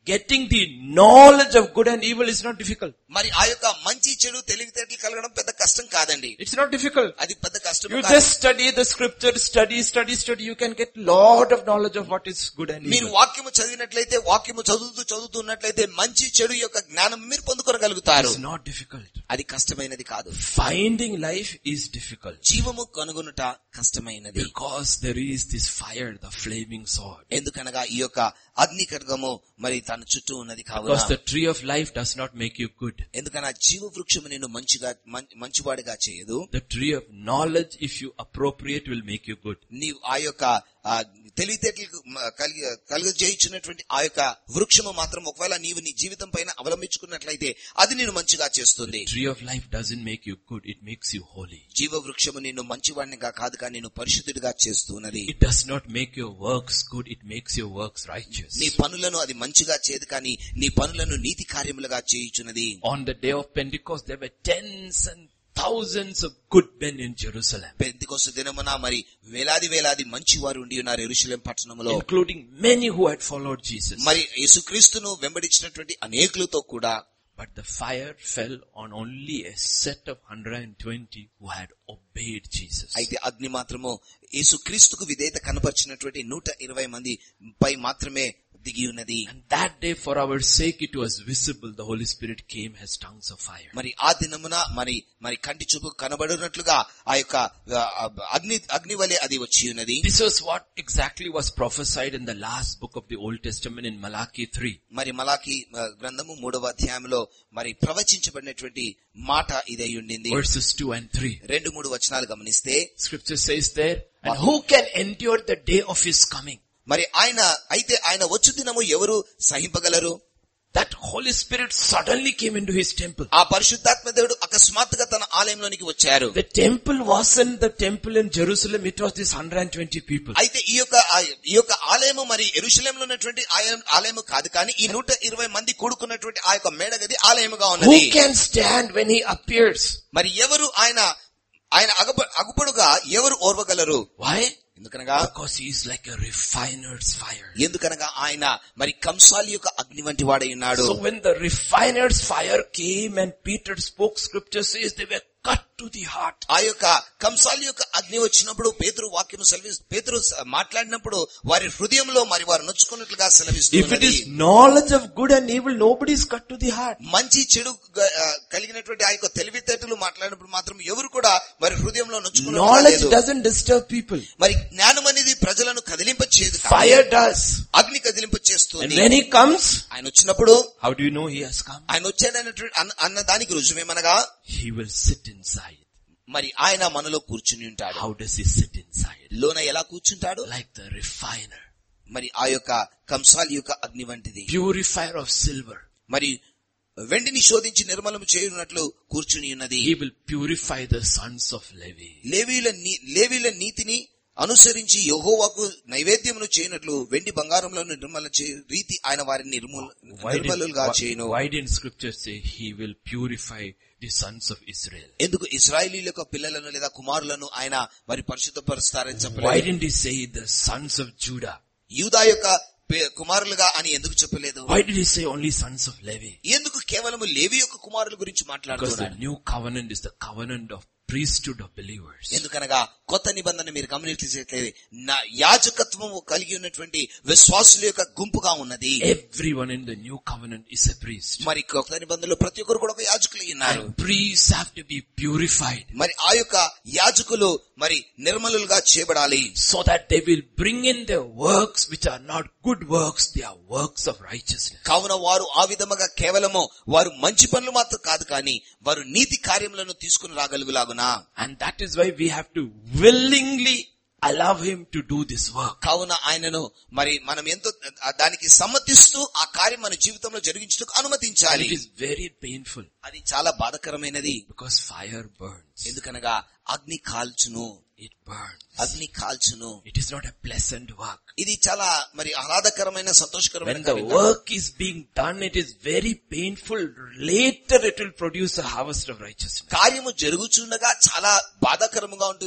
getting the knowledge of good and evil is not difficult. మరి ఆ యొక్క మంచి చెడు తెలివితేటలు కలగడం పెద్ద కష్టం కాదండి It's not difficult. అది పెద్ద కష్టం You కాదు. just study the scripture, study, study, study. You can get lot of knowledge of what is good and మీరు evil. వాక్యము చదివినట్లయితే వాక్యము చదువుతూ చదువుతున్నట్లయితే మంచి చెడు యొక్క జ్ఞానం మీరు పొందుకోగలుగుతారు It's not difficult. అది కష్టమైనది కాదు Finding life is difficult. జీవము కనుగొనుట కష్టమైనది Because there is this fire, the flaming sword. ఎందుకనగా ఈ యొక్క అగ్ని ఖడ్గము మరి తన చుట్టూ ఉన్నది కావున Because the tree of life does not make you good. ఎందుకన్నా జీవ వృక్షము నేను మంచిగా మం- మంచివాడిగా చేయదు The tree of knowledge, if you appropriate, will make you good. నీవు ఆ యొక్క ఆ తెలివితేటలకు మ- కలిగి కలుగజేయించినటువంటి ఆ యొక్క వృక్షము మాత్రం ఒకవేళ నీవు నీ జీవితం పైన అవలంబించుకున్నట్లయితే అది నేను మంచిగా చేస్తుంది Tree of life doesn't make you good, it makes you holy. జీవ వృక్షము నిన్ను మంచివాడినిగా కాదు కానీ నిన్ను పరిశుద్ధుడిగా చేస్తున్నది It does not make your works good, it makes your works righteous. నీ పనులను అది మంచిగా చేయదు కానీ నీ పనులను నీతి కార్యములుగా చేయుచున్నది On the day of Pentecost, there were tens and thousands of good men in Jerusalem, పెంతికొస్త దినమున మరి వేలాది వేలాది మంచి వారు ఉండి ఉన్నారు ఎరుశలేం పట్టణంలో including many who had followed Jesus. మరి యేసుక్రీస్తును వెంబడించినటువంటి అనేకులతో కూడా But the fire fell on only a set of 120 who had obeyed Jesus. అయితే అగ్ని మాత్రము యేసుక్రీస్తుకు విధేయత కనపరిచినటువంటి నూట ఇరవై మంది పై మాత్రమే దిగి ఉన్నది And that day, for our sake, it was visible. The Holy Spirit came as tongues of fire. మరి ఆ దినమున మరి మరి కంటి చూపు కనబడినట్లుగా ఆ యొక్క ఆ, ఆ, అగ్ని అగ్ని వలె అది వచ్చి ఉన్నది This was what exactly was prophesied in the last book of the Old Testament in Malachi 3. మరి మలాకి ఆ, గ్రంథము మూడవ అధ్యాయంలో మరి ప్రవచించబడినటువంటి మాట ఇదై ఉండింది Verses 2 and 3. రెండు మూడు వచనాలు గమనిస్తే Scripture says there, and who can endure the day of his coming? మరి ఆయన అయితే ఆయన వచ్చు దినము ఎవరు సహింపగలరు That Holy Spirit suddenly came into his temple. ఆ పరిశుద్ధాత్మ దేవుడు అకస్మాత్తుగా తన ఆలయంలోనికి వచ్చారు The temple wasn't the temple in Jerusalem, it was this 120 people. అయితే ఈ యొక్క ఆ- ఈ యొక్క ఆలయము మరి ఎరుశలేంలో ఉన్నటువంటి ఆలయం ఆలయము కాదు కానీ ఈ నూట ఇరవై మంది కూడుకున్నటువంటి ఆ యొక్క మేడగది ఆలయముగా Who ఉన్నది can stand when he appears? మరి ఎవరు ఆయన ఆయన అగప అగుపడుగా ఎవరు ఓర్వగలరు Why? ఎందుకనగా Because he is like a refiner's fire. ఎందుకనగా ఆయన మరి కంసాలి యొక్క అగ్ని వంటి వాడై ఉన్నాడు So when the refiner's fire came and Peter spoke, scripture says they were cut to the heart. ఆ యొక్క కంసాలి యొక్క అగ్ని వచ్చినప్పుడు పేతురు వాక్యం సెలవి పేతురు స- మాట్లాడినప్పుడు వారి హృదయంలో మరి వారు నొచ్చుకున్నట్లుగా If it సెలవిస్తున్నది is knowledge of good and evil, nobody is cut to the heart. మంచి చెడు గ- ఆ, కలిగినటువంటి ఆ యొక్క తెలివితేటలు మాట్లాడినప్పుడు మాత్రం ఎవరు కూడా మరి హృదయంలో నొచ్చుకున్నట్లుగా Knowledge లేదు. doesn't disturb people. మరి జ్ఞానం అనేది ప్రజలను కదిలింపచేయదు Fire does. అగ్ని కదిలింప And చేస్తుంది when he comes, ఆయన వచ్చినప్పుడు how do you know he has come? ఆయన వచ్చాడన్నటువంటి అన్న- అన్న దానికి రుజువేమనగా He will sit inside. మరి ఆయన మనలో కూర్చుని ఉంటాడు How does he sit inside? లోన ఎలా కూర్చుంటాడు Like the refiner, మరి ఆ యొక్క కంసాలి యొక్క అగ్ని వంటిది purifier of silver. మరి వెండిని శోధించి నిర్మలము చేయున్నట్లు కూర్చుని ఉన్నది He will purify the sons of Levi. లేవీల నీ- లేవీల నీతిని అనుసరించి యహోవాకు నైవేద్యమును చేయనట్లు వెండి బంగారంలో నిర్మల చే రీతి ఆయన వారిని నిర్మూల Why నిర్మలుగా did, చేయను why, why didn't scripture say he will purify the sons of Israel? ఎందుకు ఇస్రాయేలీల యొక్క పిల్లలను లేదా కుమారులను ఆయన మరి పరిశుద్ధపరుస్తారని Why చెప్పలేదు didn't he say the sons of Judah? యూదా యొక్క పే- కుమారులుగా అని ఎందుకు చెప్పలేదు Why did he say only sons of Levi? ఎందుకు కేవలం లేవి యొక్క కుమారుల గురించి Because the మాట్లాడుతున్నాడు new covenant is the covenant of priesthood of believers. ఎందుకనగా కొత్త నిబంధన మీరు గమనించట్లేదు నా యాజకత్వము కలిగి ఉన్నటువంటి విశ్వాసుల యొక్క గుంపుగా ఉన్నది Everyone in the new covenant is a priest. మరి కొత్త నిబంధనలో ప్రతి ఒక్కరు కూడా ఒక యాజకులు ఉన్నారు And priests have to be purified మరి ఆ యొక్క యాజకులు మరి నిర్మలులుగా చేయబడాలి so that they will bring in their works which are not good works, they are works of righteousness. కావున వారు ఆ విధముగా కేవలము వారు మంచి పనులు మాత్రం కాదు కానీ వారు నీతి కార్యములను తీసుకుని రాగలుగులాగునా And that is why we have to willingly allow him to do this work. కావున ఆయనను మరి మనం ఎంతో ఆ దానికి సమ్మతిస్తూ ఆ కార్యం మన జీవితంలో జరిగించడానికి And అనుమతించాలి it is very painful అది చాలా బాధకరమైనది because fire burns. ఎందుకనగా అగ్ని కాల్చును It burns. అగ్ని కాల్చును It is not a pleasant work. ఇది చాలా మరి ఆహ్లాదకరమైన సంతోషకరమైన When the కార్యం కాదు. work is being done, it is very painful. Later it will produce a harvest of righteousness. కార్యము జరుగుచుండగా చాలా బాధాకరముగా ఉంటుంది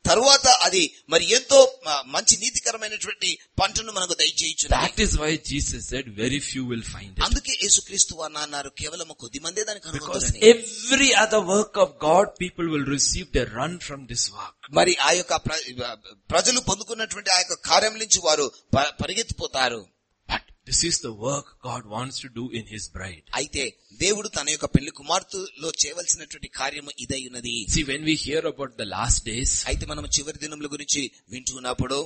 తరువాత అది మరి ఎంతో ఆ, మంచి నీతికరమైనటువంటి పంటను మనకు దయచేయచ్చు That is why Jesus said, very few will find it. అందుకే యేసుక్రీస్తు వారు అన్నారు కేవలం కొద్ది మందే దానికి Because కనుగొంటారని every other work of God, people will receive their run from this work. మరి ఆ యొక్క ప్ర- ప్రజలు పొందుకున్నటువంటి ఆ యొక్క కార్యం నుంచి వారు ప- పరిగెత్తిపోతారు But this is the work God wants to do in His bride. అయితే దేవుడు తన యొక్క పెళ్లి కుమార్తెలో చేయవలసినటువంటి కార్యము ఇదై ఉన్నది See, when we hear about the last days, అయితే మనం చివరి దినముల గురించి వింటున్నప్పుడు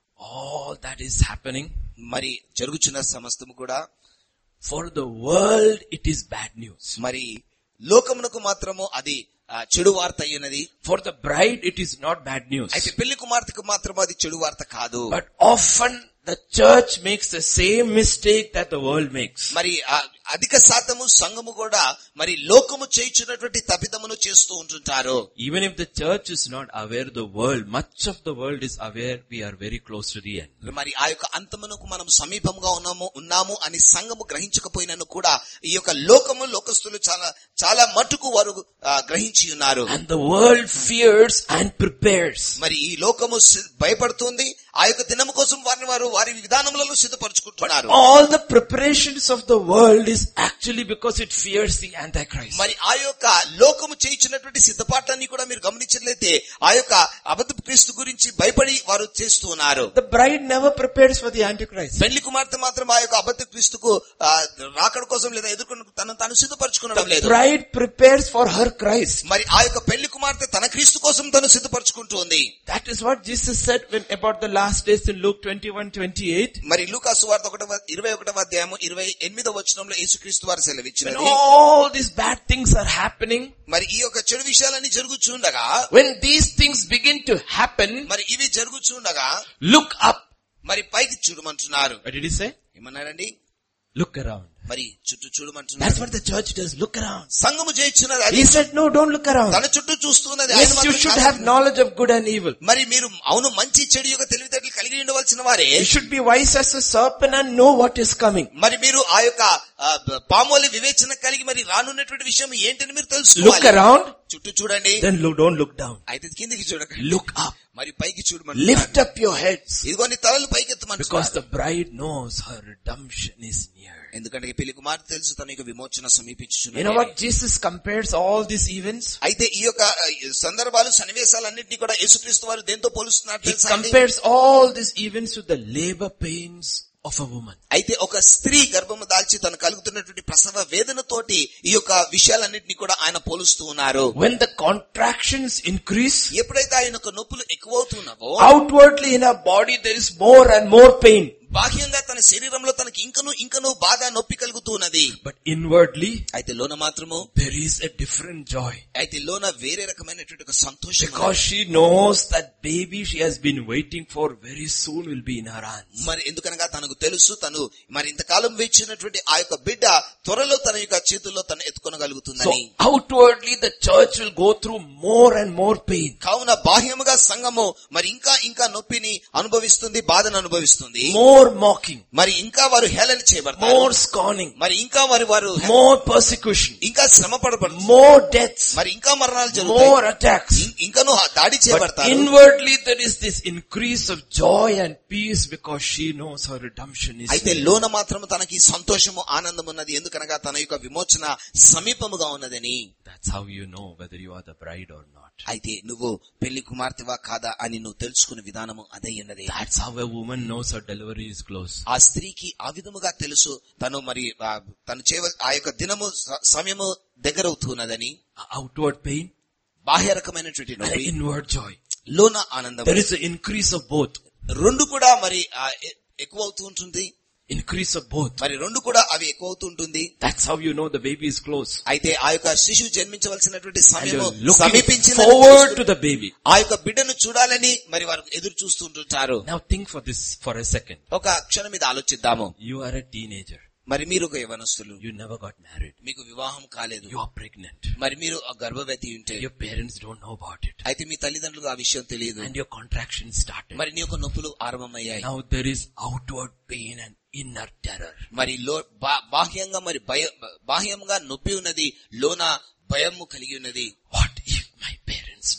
all that is happening, మరి జరుగుచున్న సమస్తము కూడా for the world it is bad news. మరి లోకమునకు మాత్రము అది ఆ, చెడు వార్త అయ్యున్నది For the bride it is not bad news. అయితే పెళ్లి కుమార్తెకు మాత్రము అది చెడు వార్త కాదు But often the church makes the same mistake that the world makes. మరి ఆ అధిక శాతము సంఘము కూడా మరి లోకము చేయించున్నటువంటి తప్పిదమును చేస్తూ ఉంటుంటారు Even if the church is not aware, the world, much of the world is aware we are very close to the end. మరి ఆ యొక్క అంతమునకు మనం సమీపంగా ఉన్నాము ఉన్నాము అని సంఘము గ్రహించకపోయినను కూడా ఈ యొక్క లోకము లోకస్తులు చాలా చాలా మటుకు వారు ఆ, గ్రహించి ఉన్నారు And the world fears and prepares. మరి ఈ లోకము సి- భయపడుతుంది ఆ యొక్క దినము కోసం వారిని వారు వారి విధానములలో సిద్ధపరచుకుంటున్నారు All the preparations of the world is actually because it fears the Antichrist. మరి ఆ యొక్క లోకము చేయించినటువంటి సిద్ధపాటాన్ని కూడా మీరు గమనించినట్లయితే ఆ యొక్క అబద్ధ క్రీస్తు గురించి భయపడి వారు చేస్తూ ఉన్నారు The bride never prepares for the Antichrist. పెళ్లి కుమార్తె మాత్రం ఆ యొక్క అబద్ధ క్రీస్తుకు ఆ, రాకడ కోసం లేదా ఎదుర్కొన్న తను తాను సిద్ధపరచుకునడం The లేదు bride prepares for her Christ. మరి ఆ యొక్క పెళ్లి కుమార్తె తన క్రీస్తు కోసం తను సిద్ధపరచుకుంటూ ఉంది That is what Jesus said when about the last days in Luke 21, 28. మరి లూకాసు వార్త ఒకటవ ఇరవై ఒకటవ అధ్యాయము ఇరవై ఎనిమిదవ వచనంలో యేసుక్రీస్తు వారు When సెలవిచ్చినది all these bad things are happening, మరి ఈ యొక్క చెడు విషయాలన్నీ జరుగుచుండగా when these things begin to happen, మరి ఇవి జరుగుచుండగా look up. మరి పైకి చూడమంటున్నారు What did he say? ఏమన్నారండి Look around. మరి చుట్టూ That's చూడమంటున్నారు what the church does. Look around. సంఘము చేయించున్నది అది He said, no, don't look around. తన చుట్టూ చూస్తున్నది ఆయన Yes, you మాత్రం should కాదు. have knowledge of good and evil. మరి మీరు అవును మంచి చెడు యొక్క తెలివితేటలు కలిగి ఉండవలసిన వారే You should be wise as a serpent and know what is coming. మరి మీరు ఆ యొక్క ఆ, పామోలి వివేచన కలిగి మరి రానున్నటువంటి విషయం ఏంటని మీరు Look తెలుసుకోవాలి around, చుట్టూ చూడండి then look, don't look down. అయితే కిందికి చూడకండి Look up. మరి పైకి చూడమంటున్నారు Lift up your heads. ఇదిగో నీ తలలు పైకి Because ఎత్తమంటున్నారు the bride knows her redemption is near. ఎందుకంటే ఈ పెళ్లి కుమార్తె తెలుసు తన యొక్క విమోచన You know సమీపించుచున్నది what? Jesus compares all these events. అయితే ఈ యొక్క ఆ, సందర్భాలు సన్నివేశాలన్నింటినీ కూడా యేసుక్రీస్తు వారు దేంతో పోలుస్తున్నారు He తెలుసా అండి? compares all these events with the labor pains of a woman. అయితే ఒక స్త్రీ గర్భము దాల్చి తను కలుగుతున్నటువంటి ప్రసవ వేదనతోటి ఈ యొక్క విషయాలన్నింటినీ కూడా ఆయన పోలుస్తూ ఉన్నారు When the contractions increase, ఎప్పుడైతే ఆయన యొక్క నొప్పులు ఎక్కువవుతున్నావో outwardly in her body there is more and more pain. బాహ్యంగా తన శరీరంలో తనకి ఇంకను ఇంకను బాగా నొప్పి కలుగుతున్నది But inwardly, అయితే లోన మాత్రము there is a different joy. అయితే లోన వేరే రకమైనటువంటి ఒక సంతోషం Because she knows that baby she has been waiting for very soon will be in her hands. మరి ఎందుకనగా తనకు తెలుసు తను మరి ఇంతకాలం వేచినటువంటి ఆ యొక్క బిడ్డ త్వరలో తన యొక్క చేతుల్లో తను So ఎత్తుకొనగలుగుతుందని outwardly the church will go through more and more pain. కావున బాహ్యముగా సంఘము మరి ఇంకా ఇంకా నొప్పిని అనుభవిస్తుంది బాధను అనుభవిస్తుంది More mocking, మరి ఇంకా వారు హేళన చేయబడతారు more scorning, మరి ఇంకా వారి వారు more persecution, ఇంకా శ్రమ పడబడుతుంది more deaths, మరి ఇంకా మరణాలు జరుగుతాయి more attacks. ఇం- ఇంకను దాడి But చేయబడతారు inwardly there is this increase of joy and peace because she knows her redemption is అయితే near. లోన మాత్రం తనకి సంతోషము ఆనందం ఉన్నది ఎందుకనగా తన యొక్క విమోచన సమీపముగా ఉన్నదని That's how you know whether you are the bride or not. అయితే నువ్వు పెళ్లి కుమార్తెవా కాదా అని నువ్వు తెలుసుకునే విధానము అదే ఉన్నది That's how a woman knows her delivery is close. ఆ స్త్రీకి ఆ విధముగా తెలుసు తను మరి ఆ, తను చేయ ఆ యొక్క దినము స- సమయము దగ్గరవుతున్నదని Outward pain బాహ్య రకమైనటువంటి and నొప్పి inward joy. లోన ఆనందం There is an increase of both. రెండు కూడా మరి ఆ, ఎ- ఎక్కువ అవుతూ ఉంటుంది Increase of both. మరి రెండు కూడా అవి ఎక్కువ అవుతూ ఉంటుంది That's how you know the baby is close. అయితే ఆ యొక్క శిశువు జన్మించవలసినటువంటి And సమయము you're looking సమీపించిన forward to the baby. ఆ యొక్క బిడ్డను చూడాలని మరి వారు ఎదురు చూస్తుంటుంటారు Now think for this for a second. ఒక క్షణం మీద ఆలోచిద్దాము You are a teenager. మరి మీరు ఒక యవనస్తులు You never got married. మీకు వివాహం కాలేదు You are pregnant. మరి మీరు ఆ గర్భవతి ఉంటే Your parents don't know about it. అయితే మీ తల్లిదండ్రులకు ఆ విషయం తెలియదు And your contractions started. మరి నీ యొక్క నొప్పులు ఆరంభమయ్యాయి Now there is outward pain and inner terror. మరి లో బా- బాహ్యంగా మరి భయ బాహ్యంగా నొప్పి ఉన్నది లోన భయము కలిగి ఉన్నది What if my parents know? ఒక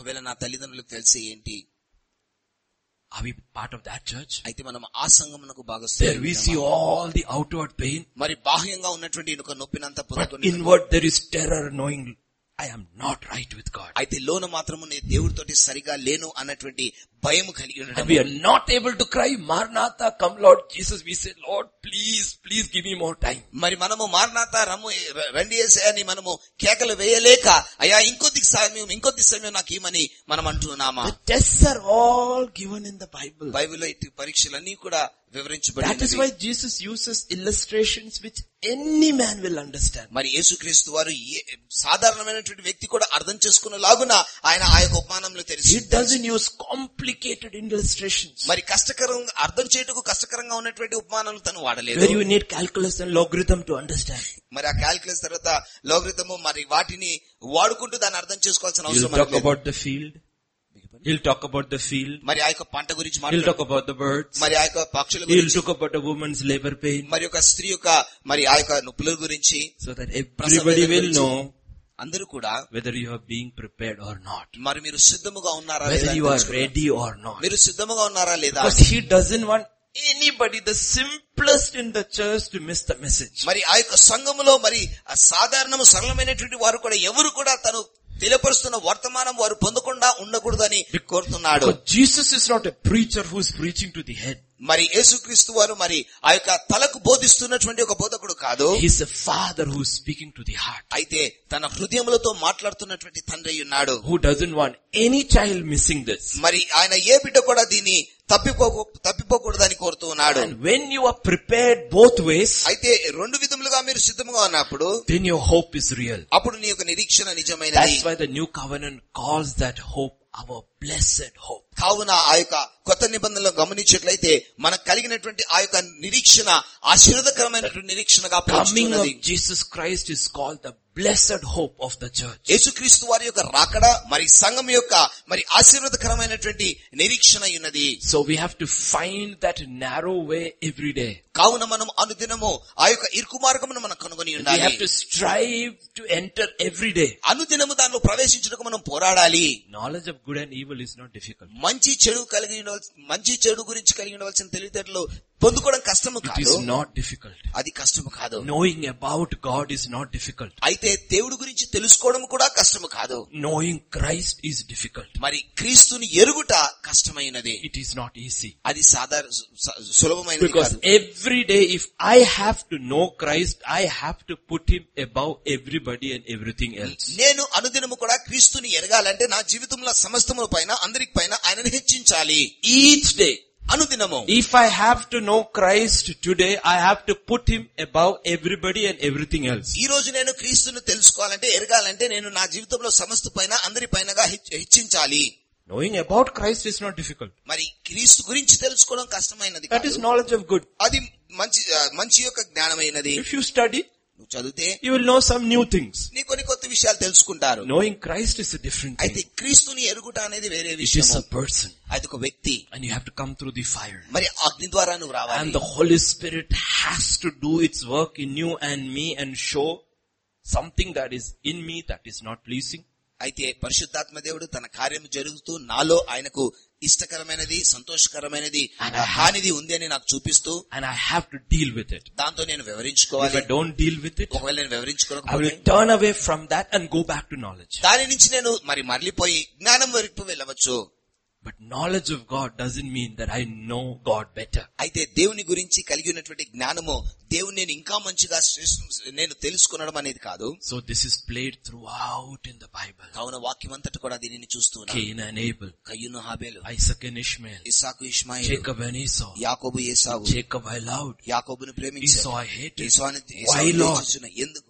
ఒకవేళ నా తల్లిదండ్రులకు తెలిసి ఏంటి Are we part of that church? అయితే మనం ఆ సంఘమునకు There we see భాగస్థులమా? all the outward pain, మరి బాహ్యంగా ఉన్నటువంటి ఒక నొప్పినంత but పొందుకొని inward there is terror knowing I am not right with God. అయితే లోన మాత్రము నేను దేవుడితోటి సరిగా లేను అన్నటువంటి భయం కలిగి And ఉండడం we are not able to cry, Maranatha, come Lord Jesus. We say, Lord, please, please give me more time. మరి మనము మారనాథ రమ్ము ర- రండి ఏసే అని మనము కేకలు వేయలేక అయ్యా ఇంకొద్ది సమయం ఇంకొద్ది సమయం నాకు ఇమని మనం అంటున్నామా The tests are all given in the Bible. బైబిల్లో ఇటు పరీక్షలన్నీ కూడా వివరించబడి That is ఉన్నవి. why Jesus uses illustrations which any man will understand. మరి యేసుక్రీస్తు వారు ఏ- సాధారణమైనటువంటి వ్యక్తి కూడా అర్థం చేసుకున్న లాగున ఆయన ఆ యొక్క ఉపమానంలో తెలిసి He doesn't use complicated illustrations మరి కష్టకరంగా అర్థం చేయటకు కష్టకరంగా ఉన్నటువంటి ఉపమానాలు తను వాడలేదు where you need calculus and logarithm to understand. మరి ఆ క్యాల్కులస్ తర్వాత లోగ్రితము మరి వాటిని వాడుకుంటూ దాన్ని అర్థం చేసుకోవాల్సిన He'll అవసరం talk మనకు లేదు. about the field. He'll talk about the field. మరి ఆ యొక్క పంట గురించి He'll మాట్లాడు talk about the birds. మరి ఆ యొక్క పక్షుల He'll గురించి talk about a woman's labor pain మరి ఒక స్త్రీ యొక్క మరి ఆ యొక్క నొప్పుల గురించి so that everybody will know అందరూ కూడా whether you are being prepared or not. మరి మీరు సిద్ధముగా ఉన్నారా లేదా Whether అని you are తెలుసుకోవాలి. ready or not. మీరు సిద్ధముగా ఉన్నారా లేదా Because he doesn't want anybody, the simplest in the church to miss the message. మరి ఆ యొక్క సంఘములో మరి ఆ సాధారణము సరళమైనటువంటి వారు కూడా ఎవరు కూడా తను తెలియపరుస్తున్న వర్తమానం వారు పొందకుండా ఉండకూడదని కోరుతున్నాడు Because Jesus is not a preacher who is preaching to the head. మరి యేసుక్రీస్తు వారు మరి ఆ యొక్క తలకు బోధిస్తున్నటువంటి ఒక బోధకుడు కాదు He's a father who is speaking to the heart. అయితే తన హృదయములతో మాట్లాడుతున్నటువంటి తండ్రి ఉన్నాడు Who doesn't want any child missing this. మరి ఆయన ఏ బిడ్డ కూడా దీన్ని తప్పిపో తప్పిపోకూడదని కోరుతూ ఉన్నాడు And when you are prepared both ways, అయితే రెండు విధములుగా మీరు సిద్ధముగా ఉన్నప్పుడు then your hope is real. అప్పుడు నీ యొక్క నిరీక్షణ నిజమైనది That's why the new covenant calls that hope our blessed hope. కావున ఆ యొక్క కొత్త నిబంధనలో గమనించినట్లయితే మనకు కలిగినటువంటి ఆ యొక్క నిరీక్షణ ఆశీర్వదకరమైనటువంటి నిరీక్షణగా Coming of పోల్చుతున్నది Jesus Christ is called the blessed hope of the church. యేసుక్రీస్తు వారి యొక్క రాకడ మరి సంఘం యొక్క మరి ఆశీర్వదకరమైనటువంటి నిరీక్షణ ఉన్నది So we have to find that narrow way every day. కావున మనం అనుదినము ఆ యొక్క ఇరుకు మార్గమును మనం కనుగొని We ఉండాలి have to strive to enter every day. అనుదినము దానిలో ప్రవేశించడానికి మనం పోరాడాలి Knowledge of good and evil is not difficult. మంచి చెడు కలిగి ఉండవలసి మంచి చెడు గురించి కలిగి ఉండవలసిన తెలివితేటలు పొందుకోవడం కష్టము It కాదు is not difficult. అది కష్టము కాదు Knowing about God is not difficult. అయితే దేవుడి గురించి తెలుసుకోవడం కూడా కష్టము కాదు Knowing Christ is difficult. మరి క్రీస్తుని ఎరుగుట కష్టమైనది It is not easy. అది సాధారణ సు- సులభమైనది Because కాదు every day if I have to know Christ, I have to put Him above everybody and everything else. నేను అనుదినము కూడా క్రీస్తుని ఎరగాలంటే నా జీవితంలో సమస్తముల పైన అందరికి పైన ఆయనను హెచ్చించాలి Each day, అనుదినము if I have to know Christ today, I have to put Him above everybody and everything else. ఈ రోజు నేను క్రీస్తుని తెలుసుకోవాలంటే ఎరగాలంటే నేను నా జీవితంలో సమస్త పైన అందరి పైనగా హెచ్- హెచ్చించాలి Knowing about Christ is not difficult. మరి క్రీస్తు గురించి తెలుసుకోవడం కష్టమైనది That is కాదు. knowledge of good. అది మంచి ఆ, మంచి యొక్క జ్ఞానమైనది If you study, నువ్వు చదివితే you will know some new things. నీ కొన్ని కొత్త విషయాలు తెలుసుకుంటారు Knowing Christ is a different అయితే thing. క్రీస్తుని ఎరుగుట అనేది వేరే It విషయం is a person. అది ఒక వ్యక్తి And you have to come through the fire. మరి అగ్ని ద్వారా నువ్వు రావాలి And the Holy Spirit has to do its work in you and me and show something that is in me that is not pleasing. అయితే పరిశుద్ధాత్మ దేవుడు తన కార్యం జరుగుతూ నాలో ఆయనకు ఇష్టకరమైనది సంతోషకరమైనది And ఆ హానిది ఉంది అని నాకు చూపిస్తూ And I have to deal with it. దాంతో నేను If వివరించుకోవాలి I don't deal with it, ఒకవేళ నేను I వివరించుకోకపోతే will turn away from that and go back to knowledge. దాని నుంచి నేను మరి మరలిపోయి జ్ఞానం వరకు వెళ్ళవచ్చు But knowledge of God doesn't mean that I know God better. అయితే దేవుని గురించి కలిగి ఉన్నటువంటి జ్ఞానము దేవుని నేను ఇంకా మంచిగా శ్రేష్ఠ- నేను తెలుసుకునడం అనేది కాదు So this is played throughout in the Bible. కావున వాక్యం అంతటి కూడా దీనిని చూస్తున్నాను Cain and Abel, కయ్యును హాబేలు Isaac and Ishmael, Isaac Ishmael Jacob and Esau. యాకోబు ఏసావు Jacob I loved, యాకోబును ప్రేమించాను Esau I hated. ఏసావుని- Why ఏసావుని Lord? ద్వేషించున్న ఎందుకు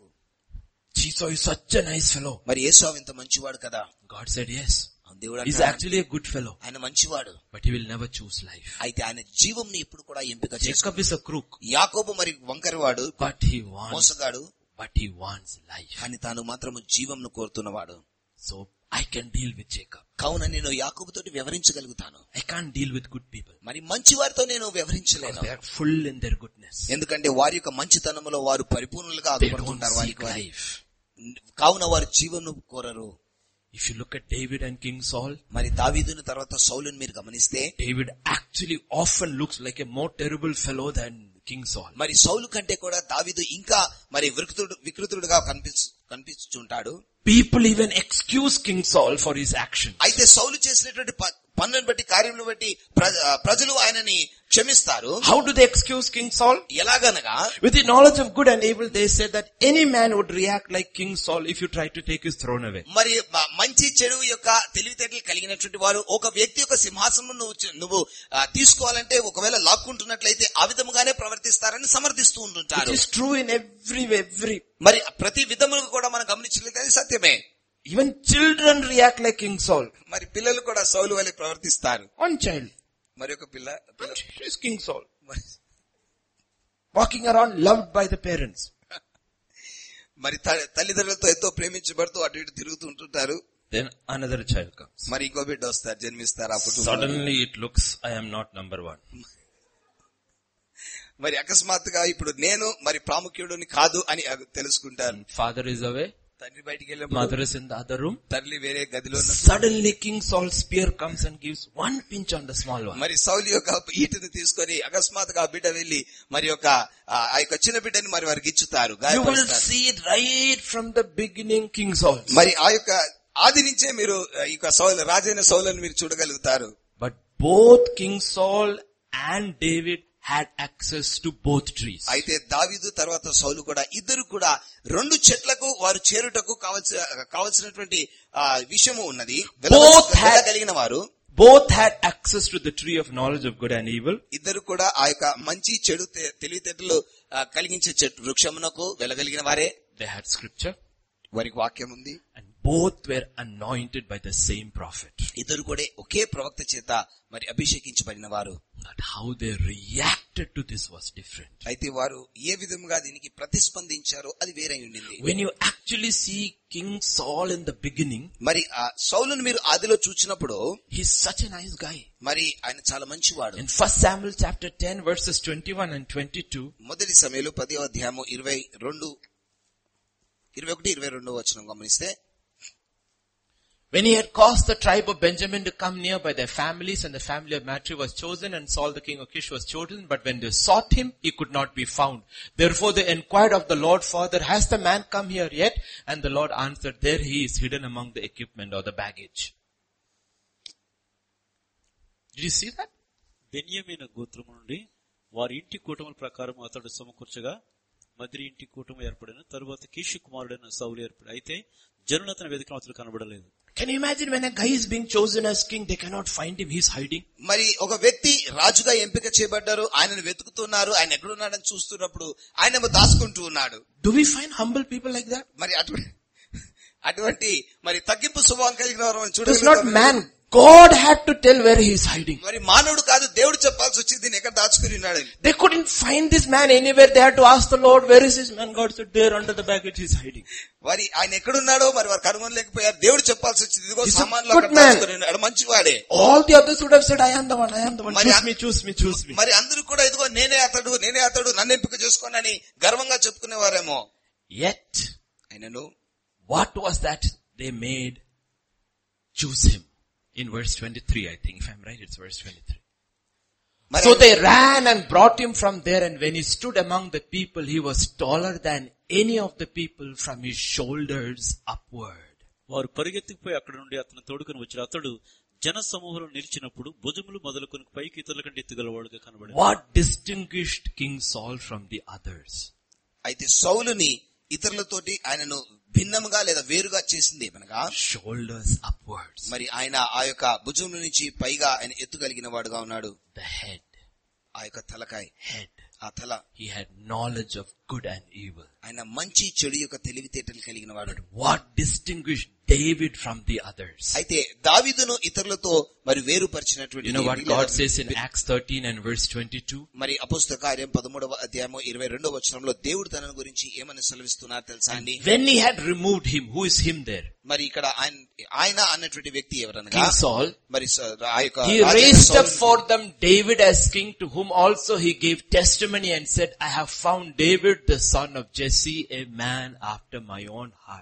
Esau is such a nice fellow. మరి ఏసావు ఇంత మంచివాడు కదా God said yes. ఆ దేవుడు He's అంటాడు, actually a good fellow, ఆయన మంచివాడు but he will never choose life. అయితే ఆయన జీవంని ఎప్పుడు కూడా ఎంపిక చేసుకో Jacob is a crook, యాకోబు మరి వంకరవాడు but he wants, మోసగాడు but he wants life. కానీ తాను మాత్రము జీవంను కోరుతున్నవాడు So I can deal with Jacob. కావున నేను యాకోబుతోటి వివరించగలుగుతాను I can't deal with good people. మరి మంచి వారితో నేను Because వివరించలేను they are full in their goodness. ఎందుకంటే వారి యొక్క మంచితనంలో వారు పరిపూర్ణులుగా They don't అగుపడుతుంటారు seek వారికి వారి. life. కావున వారు జీవను కోరరు If you look at David and King Saul, మరి దావీదుని తర్వాత సౌలుని మీరు గమనిస్తే David actually often looks like a more terrible fellow than King Saul. మరి సౌలు కంటే కూడా దావీదు ఇంకా మరి వికృతుడు వికృతుడుగా కనిపించు కనిపిస్తుంటాడు People even excuse King Saul for his action. అయితే సౌలు చేసినటువంటి ప- పనులను బట్టి కార్యములను బట్టి ప్ర- ప్రజలు ఆయనని క్షమిస్తారు How do they excuse King Saul? ఎలాగనగా With the knowledge of good and evil, they said that any man would react like King Saul if you try to take his throne away. మరి మ- మంచి చెడు యొక్క తెలివితేటలు కలిగినటువంటి వారు ఒక వ్యక్తి యొక్క సింహాసనం నువ్వు చ- నువ్వు ఆ, తీసుకోవాలంటే ఒకవేళ లాక్కుంటున్నట్లయితే ఆ విధముగానే ప్రవర్తిస్తారని సమర్థిస్తూ It ఉంటుంటారు is true in every way, every. మరి ప్రతి విధములకు కూడా మనం గమనించలేదు అది సత్యమే Even children react like King Saul. మరి పిల్లలు కూడా సౌలు వలె ప్రవర్తిస్తారు One child, మరి ఒక పిల్ల పిల్ల is King Saul, మరి- walking around loved by the parents. మరి త- తల్లిదండ్రులతో ఎంతో ప్రేమించబడుతూ అటు ఇటు తిరుగుతూ ఉంటుంటారు Then another child comes. మరి ఇంకో బిడ్డ వస్తారు జన్మిస్తారు ఆ కుటుంబం Suddenly it looks, I am not number one. మరి అకస్మాత్తుగా ఇప్పుడు నేను మరి ప్రాముఖ్యుడిని కాదు అని అగు- తెలుసుకుంటారు Father is away, తండ్రి బయటికి వెళ్ళినప్పుడు mother is in the other room. తల్లి వేరే గదిలో ఉన్న- Suddenly King Saul's spear comes and gives one pinch on the small one. మరి సౌలి యొక్క ఈటను తీసుకొని అకస్మాత్తుగా ఆ బిడ్డ వెళ్లి మరి యొక్క ఆ ఆ యొక్క చిన్న బిడ్డని మరి వారికి ఇచ్చుతారు You will గాయపరుస్తారు. see it right from the beginning, King Saul. మరి ఆ యొక్క ఆది నుంచే మీరు ఆ, ఈ యొక్క సౌలు రాజైన సౌలను మీరు చూడగలుగుతారు But both King Saul and David had access to both trees. అయితే దావీదు తర్వాత సౌలు కూడా ఇద్దరు కూడా రెండు చెట్లకు వారు చేరుటకు కావలసిన కావలసినటువంటి ఆ విషయము ఉన్నది Both had- వెళ్ళగలిగిన వారు Both had access to the tree of knowledge of good and evil. ఇద్దరు కూడా ఆ యొక్క మంచి చెడు తె- తెలివితేటలు ఆ, కలిగించే చెట్టు వృక్షమునకు వెళ్ళగలిగిన వారే They had scripture. వారికి వాక్యం ఉంది And both were anointed by the same prophet. ఇద్దరు కూడా ఒకే ప్రవక్త చేత మరి అభిషేకించబడిన వారు But how they reacted to this was different. అయితే వారు ఏ విధముగా దీనికి ప్రతిస్పందించారో అది వేరే ఉండింది When you actually see King Saul in the beginning, మరి ఆ సౌలును మీరు ఆదిలో చూచినప్పుడు he's such a nice guy. మరి ఆయన చాలా మంచివాడు In 1 Samuel chapter 10 verses 21 and 22, మొదటి సమయంలో పది అధ్యాయము ఇరవై రెండు ఇరవై ఒకటి ఇరవై రెండు వచ్చిన గమనిస్తే When he had caused the tribe of Benjamin to come near by their families and the family of Matri was chosen and Saul the king of Kish was chosen, but when they sought him, he could not be found. Therefore they inquired of the Lord, Father, has the man come here yet? And the Lord answered, there he is hidden among the equipment or the baggage. Did you see that? బెన్యమీన గోత్రము నుండి వారి ఇంటి కూటముల ప్రకారం అతడు సమకూర్చగా మదిరి ఇంటి కూటమి ఏర్పడిన తరువాత కీషు కుమారుడైన సౌలు ఏర్పడి అయితే జనులు అతని వెతికిన అతను కనబడలేదు Can you imagine when a guy is being chosen as king, they cannot find him, he's hiding. మరి ఒక వ్యక్తి రాజుగా ఎంపిక చేయబడ్డారు ఆయనను వెతుకుతున్నారు ఆయన ఎక్కడున్నాడని చూస్తున్నప్పుడు ఆయన దాచుకుంటూ ఉన్నాడు Do we find humble people like that? మరి అటువంటి అటువంటి మరి తగ్గింపు స్వభావం కలిగిన వారు మనం It is not చూడగలుగుతాం. man. God had to tell where he is hiding. మరి మానవుడు కాదు దేవుడు చెప్పాల్సి వచ్చింది దీన్ని ఎక్కడ దాచుకుని ఉన్నాడని They couldn't find this man anywhere. They had to ask the Lord, where is this man? God said, there under the baggage he's hiding. మరి ఆయన ఎక్కడున్నాడో మరి వారు కనుగొనలేకపోయారు దేవుడు చెప్పాల్సి వచ్చింది ఇదిగో He's a సామాన్లు good అక్కడ man. దాచుకుని ఉన్నాడు మంచివాడే All the others would have said, I am the one, I am the one. మరి Choose an- me, choose me, choose me. మరి అందరూ కూడా ఇదిగో నేనే అతడు నేనే అతడు నన్ను ఎంపిక చేసుకోనని గర్వంగా చెప్పుకునేవారేమో Yet, ఆయనను what was that they made choose him? In verse 23, I think. If I'm right, it's verse 23. మరి So they ran and brought him from there and when he stood among the people, he was taller than any of the people from his shoulders upward. వారు పరిగెత్తిపోయి అక్కడ నుండి అతను తోడుకొని వచ్చిన అతడు జన సమూహంలో నిలిచినప్పుడు భుజములు మొదలుకొని పైకి ఇతరుల కంటే ఎత్తుగలవాడుగా కనబడి What distinguished King Saul from the others? అయితే సౌలుని ఇతరులతోటి ఆయనను భిన్నముగా లేదా వేరుగా చేసింది ఏమనగా Shoulders upwards. మరి ఆయన ఆ యొక్క భుజముల నుంచి పైగా ఆయన ఎత్తుగలిగిన వాడుగా ఉన్నాడు The head. ఆ యొక్క తలకాయ Head. ఆ తల He had knowledge of good and evil. ఆయన మంచి చెడు యొక్క తెలివితేటలు కలిగిన వాడు What distinguished David from the others? అయితే దావీదును ఇతరులతో మరి వేరుపరిచినటువంటి You know what ఏంటి? God లేదా says in Acts 13 and verse 22? మరి అపుస్తక కార్యం పదమూడవ అధ్యాయము ఇరవై రెండవ వచనంలో దేవుడు తనను గురించి ఏమని సెలవిస్తున్నారు తెలుసా అండి When he had removed him, who is him there? మరి ఇక్కడ ఆయన ఆయన అన్నటువంటి వ్యక్తి ఎవరనగా King Saul. మరి స- ఆ యొక్క He రాజైన raised up సౌలుని- for them David as king to whom also he gave testimony and said, I have found David the son of Jesse, a man after my own heart.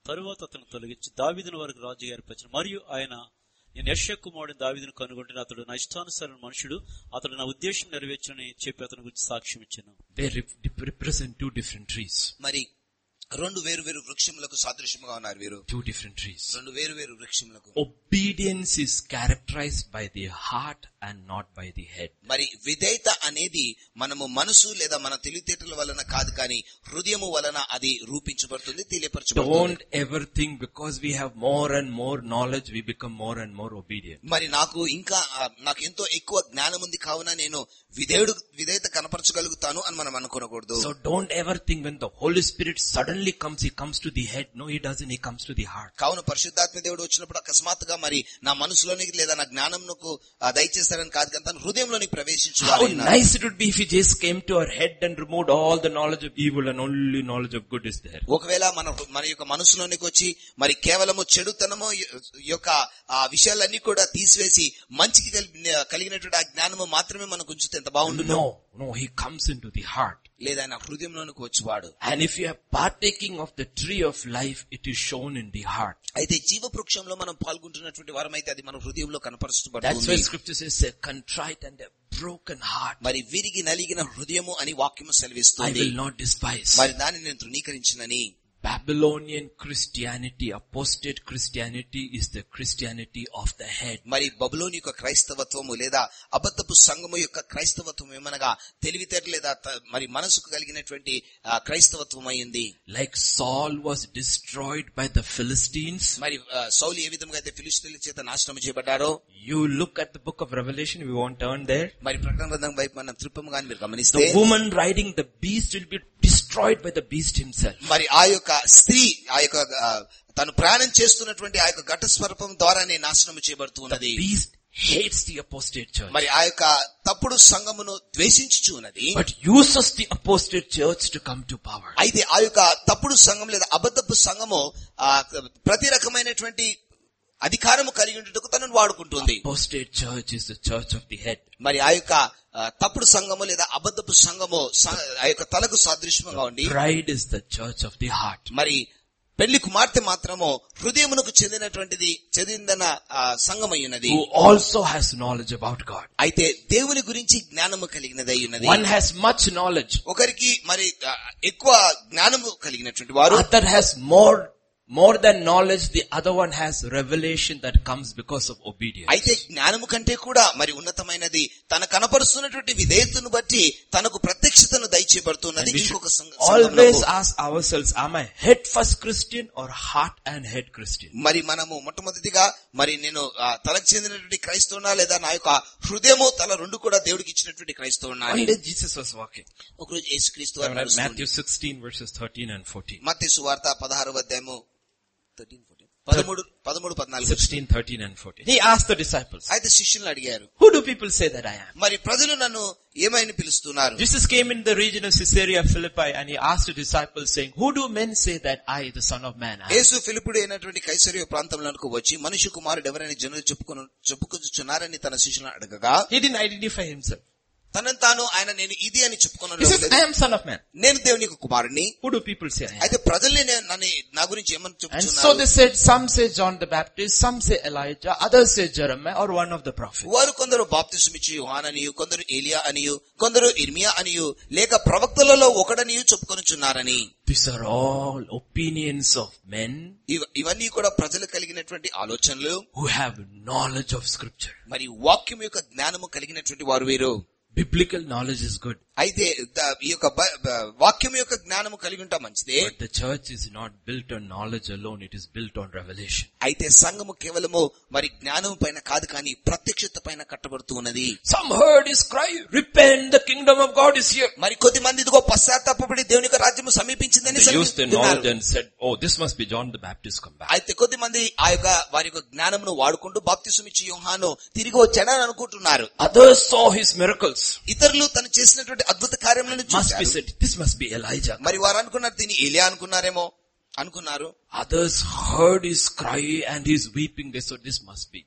తరువాత అతను తొలగించి దావీదుని వారికి రాజుగా ఏర్పరిచిన మరియు ఆయన నేను యశ్య కుమారుడు దావీదును కనుగొంటే అతడు నా ఇష్టానుసారం మనుషుడు అతడు నా ఉద్దేశం నెరవేర్చని చెప్పి అతని గురించి సాక్ష్యం ఇచ్చాను They re- represent two different trees. మరి రెండు వేరు వేరు వృక్షములకు సాదృశ్యముగా ఉన్నారు వీరు Two different trees. రెండు వేరు వేరు వృక్షములకు Obedience is characterized by the heart and not by the head. మరి విధేయత అనేది మనము మనసు లేదా మన తెలివితేటల వలన కాదు కానీ హృదయము వలన అది రూపించబడుతుంది తెలియపరచబడుతుంది Don't ever think because we have more and more knowledge, we become more and more obedient. మరి నాకు ఇంకా ఆ, నాకు ఎంతో ఎక్కువ జ్ఞానం ఉంది కావున నేను విధేయుడు విధేయత కనపరచగలుగుతాను అని మనం అనుకోనకూడదు So don't ever think when the Holy Spirit suddenly comes, He comes to the head. No, He doesn't. He comes to the heart. కావున పరిశుద్ధాత్మ దేవుడు వచ్చినప్పుడు అకస్మాత్తుగా మరి నా మనసులోనికి లేదా నా జ్ఞానంకు ఆ, దయచేస్తారని కాదు కానీ తన హృదయంలోనికి ప్రవేశించు How nice it would be if He just came to our head and removed all the knowledge of evil and only knowledge of good is there. ఒకవేళ మన మన యొక్క మనసులోనికి వచ్చి మరి కేవలము చెడుతనము యొ- యొక్క ఆ విషయాలన్నీ కూడా తీసివేసి మంచికి కలిగి- కలిగినటువంటి ఆ జ్ఞానము మాత్రమే మనకు ఉంచితే ఎంత బాగుండు No, no, He comes into the heart. లేదా నా హృదయంలోనికి వచ్చేవాడు And if you are partaking of the tree of life, it is shown in the heart. అయితే జీవ వృక్షంలో మనం పాల్గొంటున్నటువంటి వారమైతే అది మన హృదయంలో That's why కనపరుచబడుతుంది scripture says a contrite and a broken heart. మరి విరిగి నలిగిన హృదయము అని వాక్యము I సెలవిస్తుంది will not despise. మరి దాన్ని నేను తృణీకరించినని Babylonian Christianity, apostate Christianity is the Christianity of the head. మరి బబులోని యొక్క క్రైస్తవత్వము లేదా అబద్ధపు సంఘము యొక్క క్రైస్తవత్వం ఏమనగా తెలివితేట లేదా త- మరి మనసుకు కలిగినటువంటి ఆ, క్రైస్తవత్వం అయింది Like Saul was destroyed by the Philistines. మరి ఆ, సౌలు ఏ విధంగా అయితే ఫిలిస్తీన్ల చేత నాశనం చేయబడ్డారో You look at the book of Revelation, we won't turn there. మరి ప్రకటన గ్రంథం వైపు మనం త్రిప్పము కానీ మీరు గమనిస్తే The woman riding the beast will be destroyed by the beast himself. మరి ఆ యొక్క స్త్రీ ఆ యొక్క ఆ, తను ప్రయాణం చేస్తున్నటువంటి ఆ యొక్క ఘట స్వరూపం ద్వారానే నాశనం చేయబడుతూ ఉన్నది Beast hates the apostate church. మరి ఆ యొక్క తప్పుడు సంఘమును ద్వేషించుచు ఉన్నది But uses the apostate church to come to power. అయితే ఆ యొక్క తప్పుడు సంఘం లేదా అబద్ధపు సంఘము ఆ ప్రతి రకమైనటువంటి అధికారము కలిగి ఉండటకు తనను వాడుకుంటుంది Apostate church is the church of the head. మరి ఆ యొక్క ఆ, తప్పుడు సంఘము లేదా అబద్ధపు సంఘము స- ఆ యొక్క తలకు సాదృశ్యంగా ఉండి Bride is the church of the heart. మరి పెళ్లి కుమార్తె మాత్రము హృదయమునకు చెందినటువంటిది చెందిన ఆ, సంఘమయ్యున్నది Who also has knowledge about God. అయితే దేవుని గురించి జ్ఞానము కలిగినదై ఉన్నది One has much knowledge. ఒకరికి మరి ఆ, ఎక్కువ జ్ఞానము కలిగినటువంటి వారు Other has more, more than knowledge. The other one has revelation that comes because of obedience. అయితే జ్ఞానము కంటే కూడా మరి ఉన్నతమైనది తన కనపరుస్తున్నటువంటి విధేయతను బట్టి తనకు ప్రత్యక్షతను దయచేయబడుతున్నది And we ఇంకొక should సంఘ- always సంఘంలో. ask ourselves, am I head first Christian or heart and head Christian? మరి మనము మొట్టమొదటిగా మరి నేను ఆ, తలకు చెందినటువంటి క్రైస్తవునా లేదా నా యొక్క హృదయము తల రెండు కూడా దేవుడికి ఇచ్చినటువంటి క్రైస్తవునా One అని day Jesus was walking. ఒకరోజు యేసుక్రీస్తు వారు నడుస్తూ Matthew 16 verses 13 and 14. మత్తయి సువార్త పదహారు అధ్యాయము 13, 14. పదమూడు పదమూడు పద్నాలుగు 16, 13 and 14. He asked the disciples, అయితే శిష్యులను అడిగారు who do people say that I am? మరి ప్రజలు నన్ను ఏమైనా పిలుస్తున్నారు Jesus came in the region of Caesarea Philippi and he asked the disciples saying, who do men say that I, the son of man, am? యేసు ఫిలిపుడు అయినటువంటి కైసరియో ప్రాంతంలోనికి వచ్చి మనుష్య కుమారుడు ఎవరైనా జనులు చెప్పుకొని చెప్పుకొచ్చుచున్నారని తన శిష్యులను అడగగా He didn't identify himself. తనను తాను ఆయన నేను ఇది అని He says, చెప్పుకున్నాను I am son of man. నేను దేవుని యొక్క కుమారుడిని Who do people say I am? అయితే ప్రజల్ని నేను- నన్ను నా గురించి ఏమని And so చెప్తున్నారు they said, some say John the Baptist, some say Elijah, others say Jeremiah or one of the prophets. వారు కొందరు బాప్తిసమిచ్చి యోహాన్ అనియు కొందరు ఏలియా అనియు కొందరు ఇర్మియా అనియు లేక ప్రవక్తలలో ఒకడనియు చెప్పుకొనుచున్నారని These are all opinions of men ఇవ- ఇవన్నీ కూడా ప్రజలు కలిగినటువంటి ఆలోచనలు who have knowledge of scripture. మరి వాక్యం యొక్క జ్ఞానము కలిగినటువంటి వారు వీరు Biblical knowledge is good, అయితే ద- ఈ యొక్క బ- బ- వాక్యం యొక్క జ్ఞానము కలిగి ఉంటా మంచిదే but the church is not built on knowledge alone, it is built on revelation. అయితే సంఘము కేవలము మరి జ్ఞానం పైన కాదు కానీ ప్రత్యక్షత పైన కట్టబడుతూ ఉన్నది Some heard his cry, repent, the kingdom of God is here. మరి కొద్ది మంది ఇదిగో పశ్చాత్తాపడి దేవుని యొక్క రాజ్యము సమీపించిందని They used their విన్నారు. knowledge and said, oh, this must be John the Baptist come back. అయితే కొద్ది మంది ఆ యొక్క వారి యొక్క జ్ఞానమును వాడుకుంటూ బాప్తిసమిచ్చి యోహాను తిరిగి వచ్చాడని అనుకుంటున్నారు Others saw his miracles. ఇతరులు తను చేసినటువంటి అద్భుత కార్యములను Must be చూశారు said, this must be Elijah. మరి వారు అనుకున్నారు దీన్ని ఏలియా అనుకున్నారేమో అనుకున్నారు Others heard his cry and his weeping. They said, this must be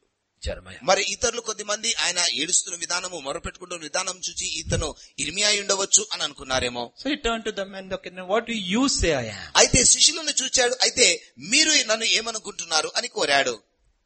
Jeremiah. మరి ఇతరులు కొద్దిమంది ఆయన ఏడుస్తున్న విధానము మొరపెట్టుకుంటున్న విధానం చూసి ఇతను ఇర్మియా అయి ఉండవచ్చు అని అనుకున్నారేమో So he turned to them and okay, now what do you say I am? అయితే శిష్యులను చూచాడు అయితే మీరు నన్ను ఏమనుకుంటున్నారు అని కోరాడు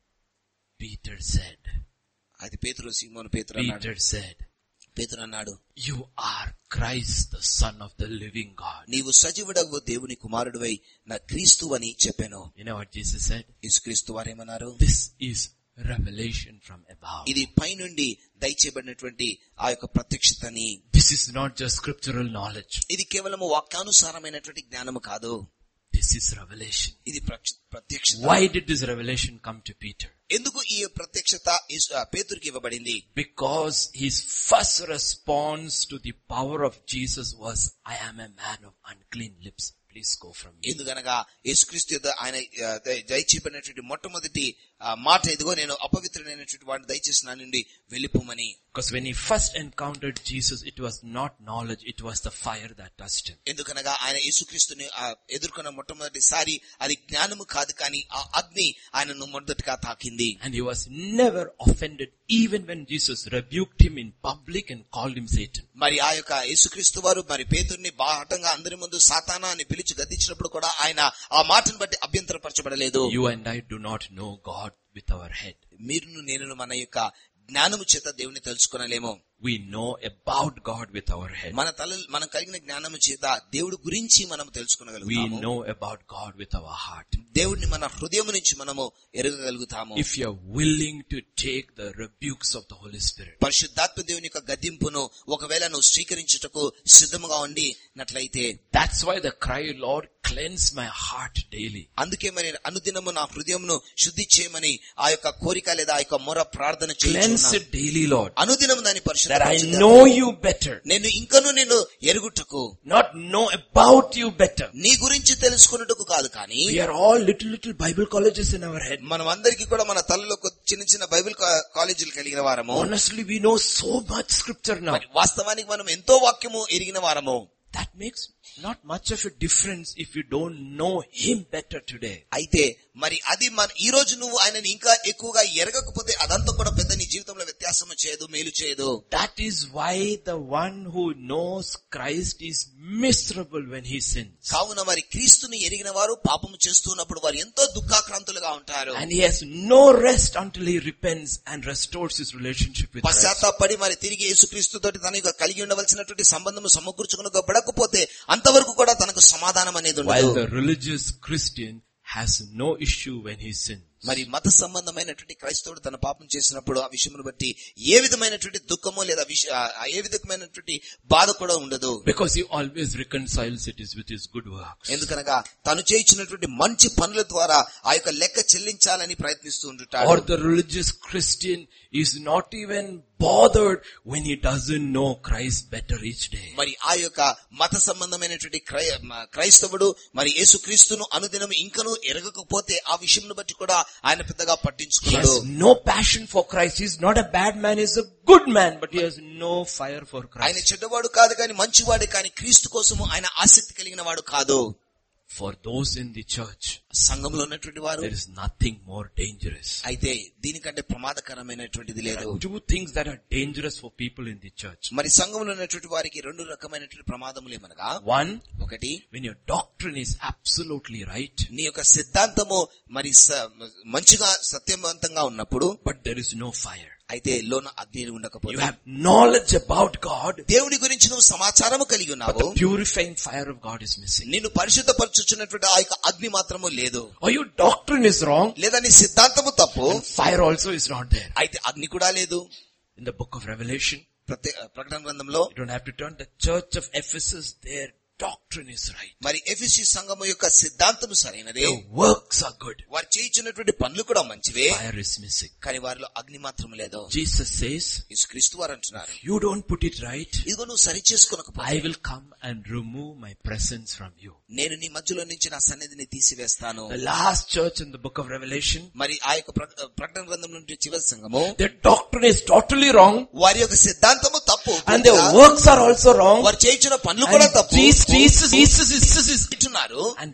Peter said, అది పేతురు సీమోను పేతురు అన్నాడు Peter said, పేతురు అన్నాడు you are Christ, the son of the living God. నీవు సజీవుడవు దేవుని కుమారుడివై నా క్రీస్తు అని చెప్పాను You know what Jesus said? యేసుక్రీస్తు వారేమన్నారు This is revelation from above. ఇది పైనుండి దయచేయబడినటువంటి ఆ యొక్క ప్రత్యక్షతని This is not just scriptural knowledge. ఇది కేవలము వాక్యానుసారమైనటువంటి జ్ఞానము కాదు This is revelation. ఇది ప్రక్ష- ప్రత్యక్షత Why did this revelation come to Peter? ఎందుకు ఈ ప్రత్యక్షత యేసు- ఆ పేతురికి ఇవ్వబడింది Because his first response to the power of Jesus was, I am a man of unclean lips. Please go from me. ఎందుకనగా యేసుక్రీస్తు యొద్ద ఆయన ఆ, దయ- దయచేయబడినటువంటి మొట్టమొదటి ఆ, మాట ఇదిగో నేను అపవిత్రుడైనటువంటి వాడిని దయచేసి నా నుండి వెళ్ళిపోమని Because when he first encountered Jesus, it was not knowledge, it was the fire that touched him. ఎందుకనగా ఆయన యేసుక్రీస్తుని ఆ, ఎదుర్కొన్న మొట్టమొదటిసారి అది జ్ఞానము కాదు కానీ ఆ అగ్ని ఆయనను మొదటిగా తాకింది And he was never offended even when Jesus rebuked him in public and called him Satan. మరి ఆ యొక్క యేసుక్రీస్తు వారు మరి పేతుర్ని బాహటంగా అందరి ముందు సాతానా అని పిలిచి గద్దించినప్పుడు కూడా ఆయన ఆ మాటను బట్టి అభ్యంతరపరచబడలేదు You and I do not know God with our head. మీరును నేను మన యొక్క జ్ఞానము చేత దేవుని తెలుసుకొనలేము We know about God with our head. మన తల మనం కలిగిన జ్ఞానము చేత దేవుడి గురించి మనం We తెలుసుకొనగలుగుతాము know about God with our heart. దేవుడిని మన హృదయం నుంచి మనము ఎరగగలుగుతాము If you're willing to take the rebukes of the Holy Spirit. పరిశుద్ధాత్మ దేవుని యొక్క గద్దింపును ఒకవేళ నువ్వు స్వీకరించుటకు సిద్ధముగా ఉండినట్లయితే That's why the cry, Lord, cleanse my heart daily. అందుకే మరి అనుదినము నా హృదయంను శుద్ధి చేయమని ఆ యొక్క కోరిక లేదా ఆ యొక్క మొర ప్రార్థన Cleanse చేయించున్నాను it daily, Lord. అనుదినం దాని That I పరిశుద్ధ know you better. నేను ఇంకను నేను ఎరుగుటకు Not know about you better. నీ గురించి తెలుసుకున్నట్టుకు కాదు కానీ We are all little, little Bible colleges in our head. మనం అందరికీ కూడా మన తలలో కొ- చిన్న చిన్న బైబిల్ కా- కాలేజీలు కలిగిన వారము Honestly, we know so much scripture now. మరి వాస్తవానికి మనం ఎంతో వాక్యము ఎరిగిన వారము That makes not much of a difference if you don't know Him better today. అయితే మరి అది మన ఈ రోజు నువ్వు ఆయనని ఇంకా ఎక్కువగా ఎరగకపోతే అదంతా కూడా పెద్ద నీ జీవితంలో వ్యత్యాసం చేయదు మేలు చేయదు That is why the one who knows Christ is miserable when he sins. కావున మరి క్రీస్తుని ఎరిగిన వారు పాపము చేస్తున్నప్పుడు వారు ఎంతో దుఃఖాక్రాంతులుగా ఉంటారు And he has no rest until he repents and restores his relationship with Christ. పశ్చాత్తాపడి మరి తిరిగి యేసుక్రీస్తు తోటి తన యొక్క కలిగి ఉండవలసినటువంటి సంబంధము సమకూర్చుకునబడకపోతే అంతవరకు కూడా తనకు సమాధానం అనేది While ఉండదు the religious Christian has no issue when he sins. మరి మత సంబంధమైనటువంటి క్రైస్తవుడు తన పాపం చేసినప్పుడు ఆ విషయమును బట్టి ఏ విధమైనటువంటి దుఃఖము లేదా విష- ఆ ఏ విధమైనటువంటి బాధ కూడా ఉండదు Because he always reconciles it is with his good works. ఎందుకనగా తను చేయించినటువంటి మంచి పనుల ద్వారా ఆ యొక్క లెక్క చెల్లించాలని ప్రయత్నిస్తూ ఉంటుంటాడు Or the religious Christian is not even bothered when he doesn't know Christ better each day. మరి ఆ యొక్క మత సంబంధమైనటువంటి క్రై- మ- క్రైస్తవుడు మరి యేసుక్రీస్తును అనుదినం ఇంకను ఎరగకపోతే ఆ విషయంను బట్టి కూడా ఆయన పెద్దగా He పట్టించుకున్నాడు has no passion for Christ. He's not a bad man. He's a good man, but he has no fire for ఆయన Christ. చెడ్డవాడు కాదు కానీ మంచివాడే కానీ క్రీస్తు కోసము ఆయన ఆసక్తి కలిగిన వాడు కాదు For those in the church, సంఘంలో ఉన్నటువంటి వారు there is nothing more dangerous. అయితే దీనికంటే ప్రమాదకరమైనటువంటిది There లేదు are two things that are dangerous for people in the church. మరి సంఘంలో ఉన్నటువంటి వారికి రెండు రకమైనటువంటి ప్రమాదములు ఏమనగా One, ఒకటి when your doctrine is absolutely right, నీ యొక్క సిద్ధాంతము మరి స- మంచిగా సత్యవంతంగా ఉన్నప్పుడు but there is no fire. అయితే లోన అగ్ని You ఉండకపోతే have knowledge about God, దేవుడి గురించి నువ్వు సమాచారము కలిగి but ఉన్నావు the purifying fire of God is missing. నిన్ను పరిశుద్ధపరచుచున్నటువంటి ఆ యొక్క అగ్ని మాత్రము లేదు Or your doctrine is wrong, లేదా నీ సిద్ధాంతము తప్పు and fire also is not there. అయితే అగ్ని కూడా లేదు In the book of Revelation, ప్రత్యే ప్రకటన గ్రంథంలో you don't have to turn the church of Ephesus, their doctrine is right. మరి ఎఫిసి సంఘము యొక్క సిద్ధాంతము సరైనదే Their works are good. వారు చేయించినటువంటి పనులు కూడా మంచివే Fire is missing. కానీ వారిలో అగ్ని మాత్రం లేదు Jesus says, ఇది క్రీస్తు వారు అంటున్నారు you don't put it right, ఇదిగో నువ్వు సరి చేసుకోనకపోతే I will come and remove my presence from you. నేను నీ మధ్యలో నుంచి నా సన్నిధిని తీసివేస్తాను The last church in the book of Revelation, మరి ఆ యొక్క ప్రక- ప్రకటన గ్రంథం నుండి చివరి సంఘము their doctrine is totally wrong, వారి యొక్క సిద్ధాంతము తప్పు and their works are also wrong, వారు చేయించిన పనులు కూడా and తప్పు Jesus, Jesus, Jesus, Jesus is అంటున్నారు and they have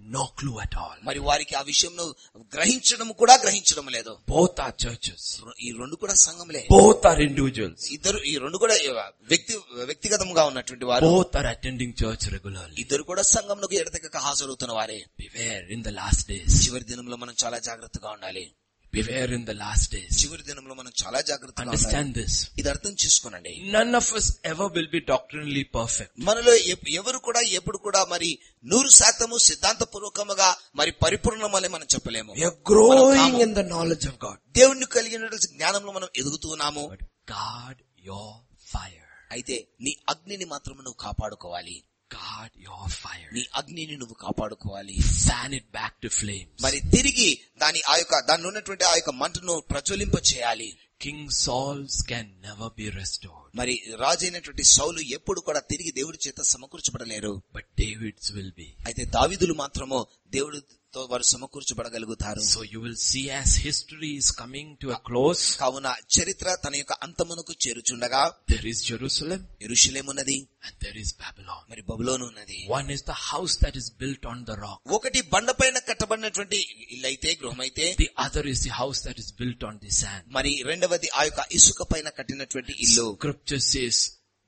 no clue at all. మరి వారికి ఆ విషయంలో గ్రహించడం కూడా గ్రహించడం లేదు Both are churches. ఈ రెండు కూడా సంఘంలే Both are individuals. ఇద్దరు ఈ రెండు కూడా వ్యక్తి వ్యక్తిగతంగా ఉన్నటువంటి వారు Both are attending church regularly. ఇద్దరు కూడా సంఘంలో ఎడతెగక హాజరవుతున్న వారే Beware in the last days. చివరి దినంలో మనం చాలా జాగ్రత్తగా ఉండాలి Beware in the last days. చివరి దినంలో మనం చాలా జాగ్రత్తగా ఉండాలి Understand this. ఇది అర్థం చేసుకోనండి None of us ever will be doctrinally perfect. మనలో ఎప్- ఎవరు కూడా ఎప్పుడు కూడా మరి నూరు శాతము సిద్ధాంతపూర్వకముగా మరి పరిపూర్ణమని మనం చెప్పలేము We are growing in the knowledge of God. దేవుణ్ణి కలిగినటువంటి జ్ఞానంలో మనం ఎదుగుతున్నాము But guard your fire. అయితే నీ అగ్నిని మాత్రం నువ్వు కాపాడుకోవాలి Guard your fire. నీ అగ్నిని నువ్వు కాపాడుకోవాలి Fan it back to flames. మరి తిరిగి దాని ఆ యొక్క దానిలో ఉన్నటువంటి ఆ యొక్క మంటను ప్రజ్వలింప చేయాలి King Saul's can never be restored. మరి రాజైనటువంటి సౌలు ఎప్పుడు కూడా తిరిగి దేవుడి చేత సమకూర్చబడలేరు But David's will be. అయితే దావిదులు మాత్రము దేవుడితో వారు సమకూర్చబడగలుగుతారు So you will see as history is coming to a close, కావున చరిత్ర తన యొక్క అంతమునకు చేరుచుండగా there is Jerusalem ఎరుషులేమున్నది and there is Babylon. మరి బబులోను ఉన్నది One is the house that is built on the rock. ఒకటి బండపైన కట్టబడినటువంటి ఇల్లైతే గృహమైతే The other is the house that is built on the sand. మరి రెండవది ఆ యొక్క ఇసుక పైన కట్టినటువంటి ఇల్లు Scripture says,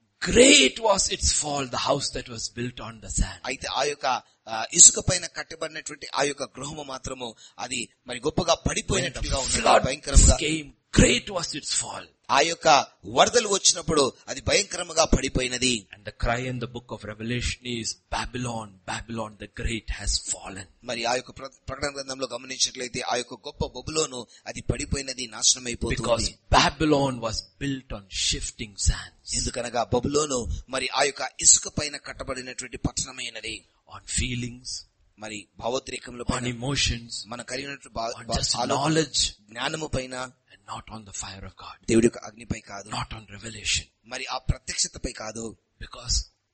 great was its fall, the house that was built on the sand. అయితే ఆ యొక్క ఆ, ఇసుక పైన కట్టబడినటువంటి ఆ యొక్క గృహము మాత్రము అది మరి గొప్పగా పడిపోయినట్లుగా ఉన్నది Floods భయంకరంగా came, great was its fall. ఆ యొక్క వరదలు వచ్చినప్పుడు అది భయంకరంగా పడిపోయినది And the cry in the book of Revelation is, Babylon, Babylon the great has fallen. మరి ఆ యొక్క ప్ర- ప్రకటన గ్రంథంలో గమనించినట్లయితే ఆ యొక్క గొప్ప బొబులోను అది పడిపోయినది నాశనం Because అయిపోతుంది Babylon was built on shifting sands, ఎందుకనగా బబులోను మరి ఆ యొక్క ఇసుక పైన కట్టబడినటువంటి పట్టణమైనది on feelings, మరి భావోద్రేకంలో on పైన emotions, మన కలిగినట్టు బా- on బా- just ఆలో- knowledge, జ్ఞానము పైన and not on the fire of God, దేవుడి యొక్క అగ్నిపై కాదు not on revelation. మరి ఆ ప్రత్యక్షతపై కాదు Because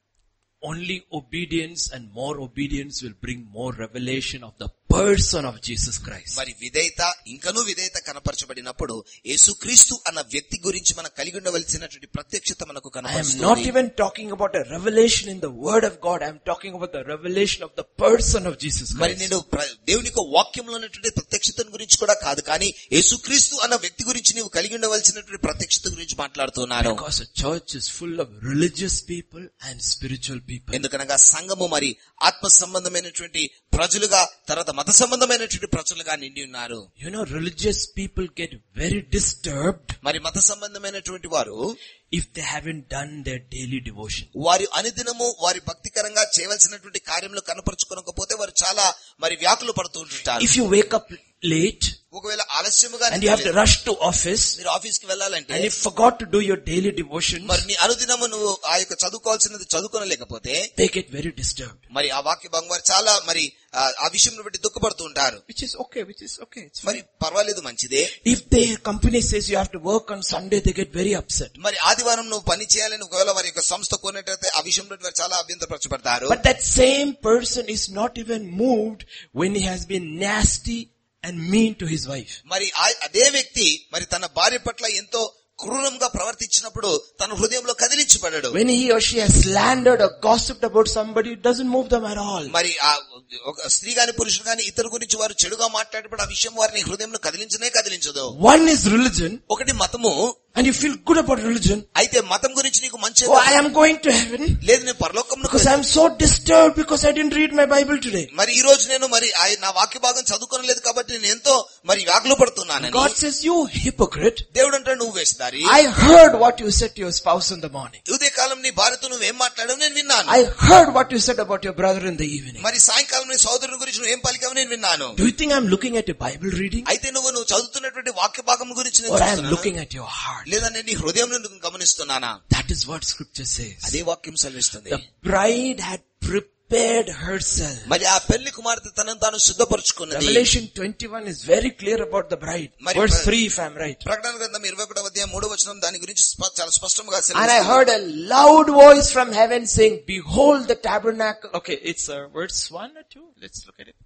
only obedience and more obedience will bring more revelation of the person of Jesus Christ. మరి విధేయత ఇంకనూ విధేయత కనపరచబడినప్పుడు యేసుక్రీస్తు అన్న వ్యక్తి గురించి మనం కలిగి ఉండవలసినటువంటి ప్రత్యక్షత మనకు I am not కనపరుస్తుంది even talking about a revelation in the word of God. I am talking about the revelation of the person of Jesus మరి Christ. నేను ప్ర- దేవుని యొక్క వాక్యంలో ఉన్నటువంటి ప్రత్యక్షత గురించి కూడా కాదు కానీ యేసుక్రీస్తు అన్న వ్యక్తి గురించి నీవు కలిగి ఉండవలసినటువంటి ప్రత్యక్షత గురించి మాట్లాడుతున్నాను Because a church is full of religious people and spiritual people. ఎందుకనగా సంఘము మరి ఆత్మ సంబంధమైనటువంటి ప్రజలుగా తర్వాత మత సంబంధమైనటువంటి ప్రజలుగా నిండి ఉన్నారు You know, religious people get very disturbed మరి మత సంబంధమైనటువంటి వారు if they haven't done their daily devotion. వారి అనుదినము వారి భక్తికరంగా చేయవలసినటువంటి కార్యములు కనపరుచుకోకపోతే వారు చాలా మరి వ్యాకులు పడుతూ ఉంటుంటారు If you wake up late ఒకవేళ ఆలస్యముగా and you have to rush to office మీరు ఆఫీస్ కి వెళ్ళాలంటే and you forgot to do your daily devotions, మరి నీ అనుదినము నువ్వు ఆ యొక్క చదువుకోవాల్సినది చదువుకోనలేకపోతే they get very disturbed. మరి ఆ వాక్య భాగం వారు చాలా మరి ఆ ఆ విషయం బట్టి దుఃఖపడుతూ ఉంటారు Which is okay, which is okay. It's మరి పర్వాలేదు మంచిదే If their company says you have to work on Sunday, they get very upset. మరి ఆదివారం నువ్వు పని చేయాలని ఒకవేళ వారి యొక్క సంస్థ కొన్నట్టయితే ఆ విషయంలో వారు చాలా అభ్యంతరపరచబడతారు But that same person is not even moved when he has been nasty and mean to his wife. మరి ఆ- అదే వ్యక్తి మరి తన భార్య పట్ల ఎంతో క్రూరంగా ప్రవర్తించినప్పుడు తన హృదయంలో కదిలించబడడు When he or she has slandered or gossiped about somebody, it doesn't move them at all. మరి ఆ ఒక స్త్రీ గాని పురుషుడు గాని ఇతరు గురించి వారు చెడుగా మాట్లాడేటప్పుడు ఆ విషయం వారిని హృదయంలో కదిలించనే కదిలించదు One is religion, ఒకటి మతము and you feel good about religion. అయితే మతం గురించి నీకు మంచి Oh, I am going to heaven లేదు నేను పరలోకంలో because I am so disturbed because I didn't read my Bible today. మరి ఈ రోజు నేను మరి ఆ- నా వాక్య భాగం చదువుకోనలేదు కాబట్టి నేను ఎంతో మరి వ్యాకులు పడుతున్నాను God says, you hypocrite. దేవుడు అంటే నువ్వు వేస్తారి I heard what you said to your spouse in the morning. ఉదయ కాలం నీ భార్యతో నువ్వేం మాట్లాడావు నేను విన్నాను I heard what you said about your brother in the evening. మరి సాయంకాలం నీ సోదరుని గురించి నువ్వేం పలికావు నేను విన్నాను Do you think I'm looking at your Bible reading? అయితే నువ్వు నువ్వు చదువుతున్నటువంటి వాక్య భాగం గురించి నేను Or I am చూస్తున్నానా? looking at your heart? లేదా నేను నీ హృదయం నుండి గమనిస్తున్నానా That is what scripture says. అదే వాక్యం సెలవిస్తుంది The bride had prepared herself. మరి ఆ పెళ్లి కుమార్తె తనను తాను సిద్ధపరుచుకున్నది Revelation 21 is very clear about the bride. Mari- Verse 3 if I'm right. ప్రకటన గ్రంథం ఇరవై ఒకటో అధ్యాయం మూడో వచనం దాని గురించి స్ప- చాలా స్పష్టంగా And I సెలవిస్తుంది. heard a loud voice from heaven saying, behold the tabernacle. Okay, it's uh, verse 1 or 2. Let's look at it.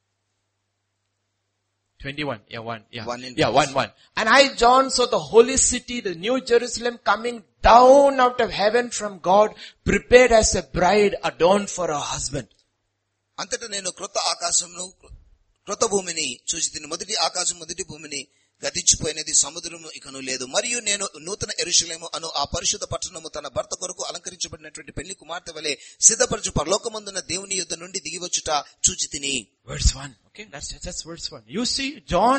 21. Yeah, 1. Yeah. One in yeah, verse. 1, 1. And I, John, saw the holy city, the new Jerusalem coming down out of heaven from God, prepared as a bride adorned for her husband. అంతటా నేను క్రొత్త ఆకాశంను క్రొత్త భూమిని చూసి తిని మొదటి ఆకాశం మొదటి భూమిని గతించిపోయినది సముద్రము ఇకను లేదు మరియు నేను నూతన ఎరుషలేము అను ఆ పరిశుద్ధ పట్టణము తన భర్త కొరకు అలంకరించబడినటువంటి పెళ్లి కుమార్తె వలె సిద్ధపరచు పరలోకమందున దేవుని యుద్ధ నుండి దిగివచ్చుట చూచి తిని Verse 1. Okay, that's, that's verse 1. You see, John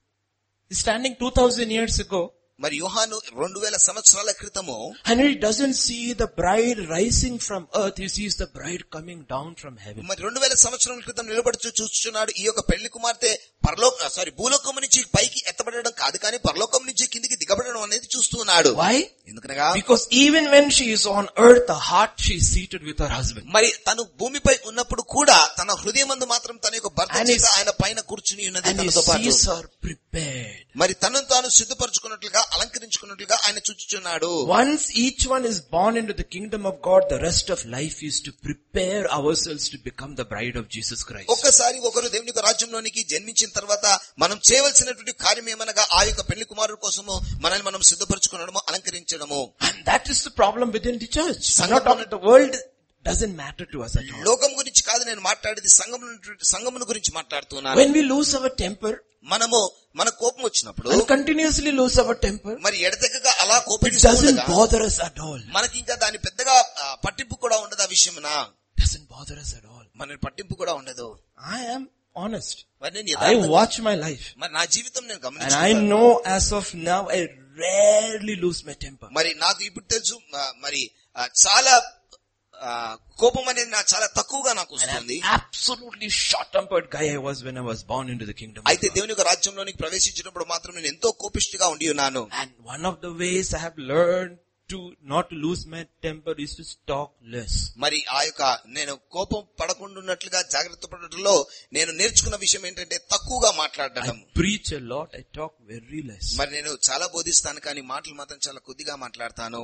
is standing 2000 years ago మరి యోహాను రెండు వేల సంవత్సరాల క్రితము and he doesn't see the bride rising from earth, he sees the bride coming down from heaven. మరి రెండు వేల సంవత్సరాల క్రితం నిలబడుతూ చూస్తున్నాడు ఈ యొక్క పెళ్లి కుమార్తె పరలోక సారీ భూలోకం నుంచి పైకి ఎత్తబడడం కాదు కానీ పరలోకం నుంచి కిందికి దిగబడడం అనేది చూస్తున్నాడు Why? ఎందుకనగా Because even when she is on earth, the heart she is seated with her husband. మరి తను భూమిపై ఉన్నప్పుడు కూడా తన హృదయమందు మాత్రం తన యొక్క భర్త And చేత he- ఆయన పైన కూర్చుని ఉన్నది And he తనతో పాటు sees her prepared. మరి తనను తాను సిద్ధపరచుకున్నట్లుగా అలంకరించుకున్నట్లుగా ఆయన చూచుచున్నాడు Once each one is born into the kingdom of God, the rest of life is to prepare ourselves to become the bride of Jesus Christ. ఒక్కసారి ఒకరు దేవుని యొక్క రాజ్యంలోనికి జన్మించిన తర్వాత మనం చేయవలసినటువంటి కార్యం ఏమనగా ఆ యొక్క పెళ్లి కుమారుడు కోసము మనల్ని మనం సిద్ధపరచుకునడము అలంకరించడము And that is the problem within the church. I'm not talking the world doesn't matter to us at all. లోకం గురించి కాదు నేను మాట్లాడేది సంఘం సంఘమును గురించి మాట్లాడుతున్నాను When we lose our temper మనము మన కోపం వచ్చినప్పుడు and continuously lose our temper, మరి ఎడతెగగా అలా it కోపిస్తూ doesn't ఉండగా bother us at all. మనకి ఇంకా దాని పెద్దగా ఆ, పట్టింపు కూడా ఉండదు ఆ విషయమున doesn't bother us at all. మన పట్టింపు కూడా ఉండదు I am honest. మరి నేను I యథార్థంగా- watch my life. మరి నా జీవితం నేను And I గమనించాను know as of now, I rarely lose my temper. మరి నాకు ఇప్పుడు తెలుసు ఆ, మరి ఆ, చాలా ఆ, కోపం అనేది నాకు చాలా తక్కువగా నాకు And I'm వస్తుంది absolutely short-tempered guy I was when I was born into the kingdom. of అయితే God. దేవుని యొక్క రాజ్యంలోనికి ప్రవేశించినప్పుడు మాత్రం నేను ఎంతో కోపిష్టిగా ఉండి ఉన్నాను And one of the ways I have learned to not to lose my temper is to talk less. మరి ఆ యొక్క నేను కోపం పడకుండా ఉన్నట్లుగా జాగ్రత్త పడటంలో నేను నేర్చుకున్న విషయం ఏంటంటే తక్కువగా మాట్లాడడం I preach a lot, I talk very less. మరి నేను చాలా బోధిస్తాను కానీ మాటలు మాత్రం చాలా కొద్దిగా మాట్లాడతాను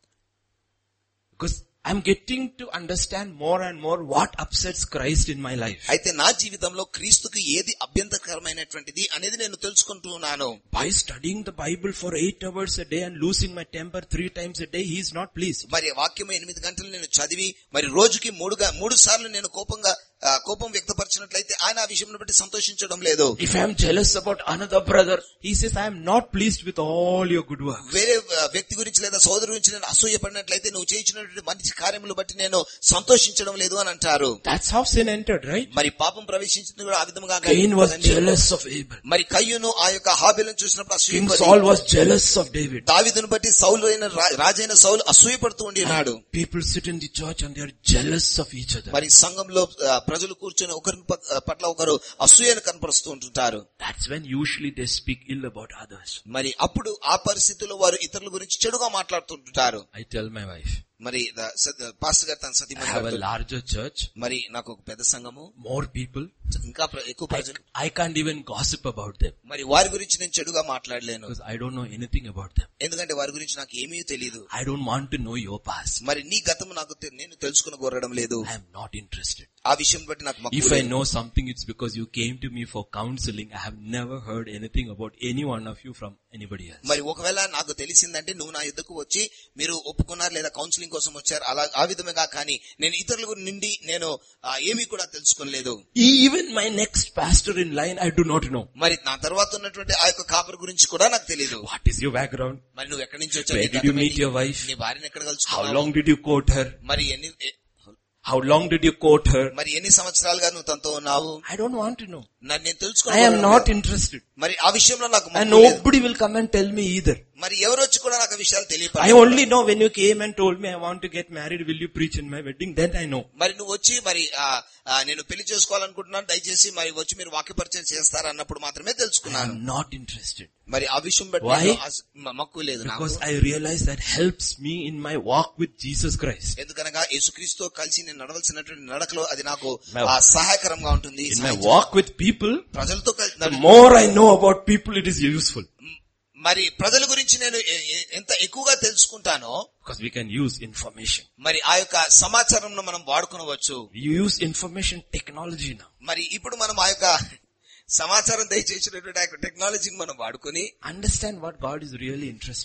Because I'm getting to understand more and more what upsets Christ in my life. అయితే నా జీవితంలో క్రీస్తుకు ఏది అభ్యంతరకరమైనటువంటిది అనేది నేను తెలుసుకుంటూ ఉన్నాను By studying the Bible for eight hours a day and losing my temper three times a day, he is not pleased. మరి వాక్యం ఎనిమిది గంటలు నేను చదివి మరి రోజుకి మూడుగా మూడు సార్లు నేను కోపంగా ఆ, కోపం వ్యక్తపరిచినట్లయితే ఆయన ఆ విషయం బట్టి సంతోషించడం లేదు If I am jealous about another brother, he says, I am not pleased with all your good work. వేరే ఆ, వ్యక్తి గురించి లేదా సోదరు గురించి నేను అసూయపడినట్లయితే నువ్వు చేయించినటువంటి మంచి కార్యములు బట్టి నేను సంతోషించడం లేదు అని అంటారు That's how sin entered, right? మరి పాపం ప్రవేశించింది కూడా ఆ విధంగా Cain was కదండి. jealous of Abel. మరి కయ్యూను ఆ యొక్క హాబెలను చూసినప్పుడు King అసూయపడి Saul was jealous of David. దావిదును బట్టి సౌలు అయిన రా- రాజైన సౌలు అసూయపడుతూ ఉండి ఉన్నాడు People sit in the church and they are jealous of each other. మరి సంఘంలో ఆ, ప్రజలు కూర్చొని ఒకరి ప- పట్ల ఒకరు అసూయను కనపరుస్తూ ఉంటుంటారు That's when usually they speak ill about others. మరి అప్పుడు ఆ పరిస్థితుల్లో వారు ఇతరుల గురించి చెడుగా మాట్లాడుతుంటారు I tell my wife, మరి ద- స- పాస్టర్ గారు తన I సతీమణి have a గారితో, larger church, మరి నాకు ఒక పెద్ద సంఘము more people. ఇంకా ప్ర- ఎక్కువ I, ప్రజలు I can't even gossip about them మరి వారి గురించి నేను చెడుగా మాట్లాడలేను because I don't know anything about them. ఎందుకంటే వారి గురించి నాకు ఏమీ తెలియదు I don't want to know your past. మరి నీ గతము నాకు తె- నేను తెలుసుకుని కోరడం లేదు I am not interested. ఆ విషయం బట్టి నాకు మక్కువ If I లేదు. know something, it's because you came to me for counseling. I have never heard anything about any one of you from anybody else. మరి ఒకవేళ నాకు తెలిసిందంటే నువ్వు నా యుద్ధకు వచ్చి మీరు ఒప్పుకున్నారు లేదా కౌన్సిలింగ్ కోసం వచ్చారు అలా ఆ విధముగా కానీ నేను ఇతరుల గురి- నుండి నేను ఆ, ఏమీ కూడా తెలుసుకోలేదు Even my next pastor in line, I do not know. మరి నా తర్వాత ఉన్నటువంటి ఆ యొక్క కాపర్ గురించి కూడా నాకు తెలియదు What is your background? మరి నువ్వు ఎక్కడి నుంచి వచ్చావు Where నీ did you గతం meet ఏంటి? your wife? నీ భార్యను ఎక్కడ How కలుసుకున్నావు long did you court her? మరి ఎన్ని ఎ- How long did you court her? మరి ఎన్ని సంవత్సరాలుగా నువ్వు తనతో ఉన్నావు I don't want to know. నన్ను నేను I am తెలుసుకోవాలి not interested. మరి ఆ విషయంలో నాకు And మక్కువ లేదు. nobody will come and tell me either. మరి ఎవరు వచ్చి కూడా నాకు ఆ విషయాలు I తెలియపరచలేదు. only know when you came and told me I want to get married, will you preach in my wedding? Then I know. మరి నువ్వు వచ్చి మరి ఆ, ఆ, నేను పెళ్లి చేసుకోవాలనుకుంటున్నాను దయచేసి మరి వచ్చి మీరు వాక్య పరిచయం చేస్తారా అన్నప్పుడు మాత్రమే I తెలుసుకున్నాను am not interested. మరి ఆ విషయం బట్టి Why? నేను ఆస- మ- మక్కువ లేదు నాకు Because I realize that helps me in my walk with Jesus Christ. ఎందుకనగా యేసుక్రీస్తుతో కలిసి నేను నడవలసినటువంటి నడకలో అది నాకు My- ఆ, సహాయకరంగా ఉంటుంది In my సహాయం- walk with people, ప్రజలతో కలిసి the more I know about people, it is useful. మరి ప్రజల గురించి నేను ఎ- ఎ- ఎంత ఎక్కువగా తెలుసుకుంటానో Because we can use information. మరి ఆ యొక్క సమాచారం మనం వాడుకునవచ్చు We use information technology now. మరి ఇప్పుడు మనం ఆ యొక్క సమాచారం దయచేసినటువంటి ఆ యొక్క టెక్నాలజీని మనం వాడుకొని Understand what God is really interested in.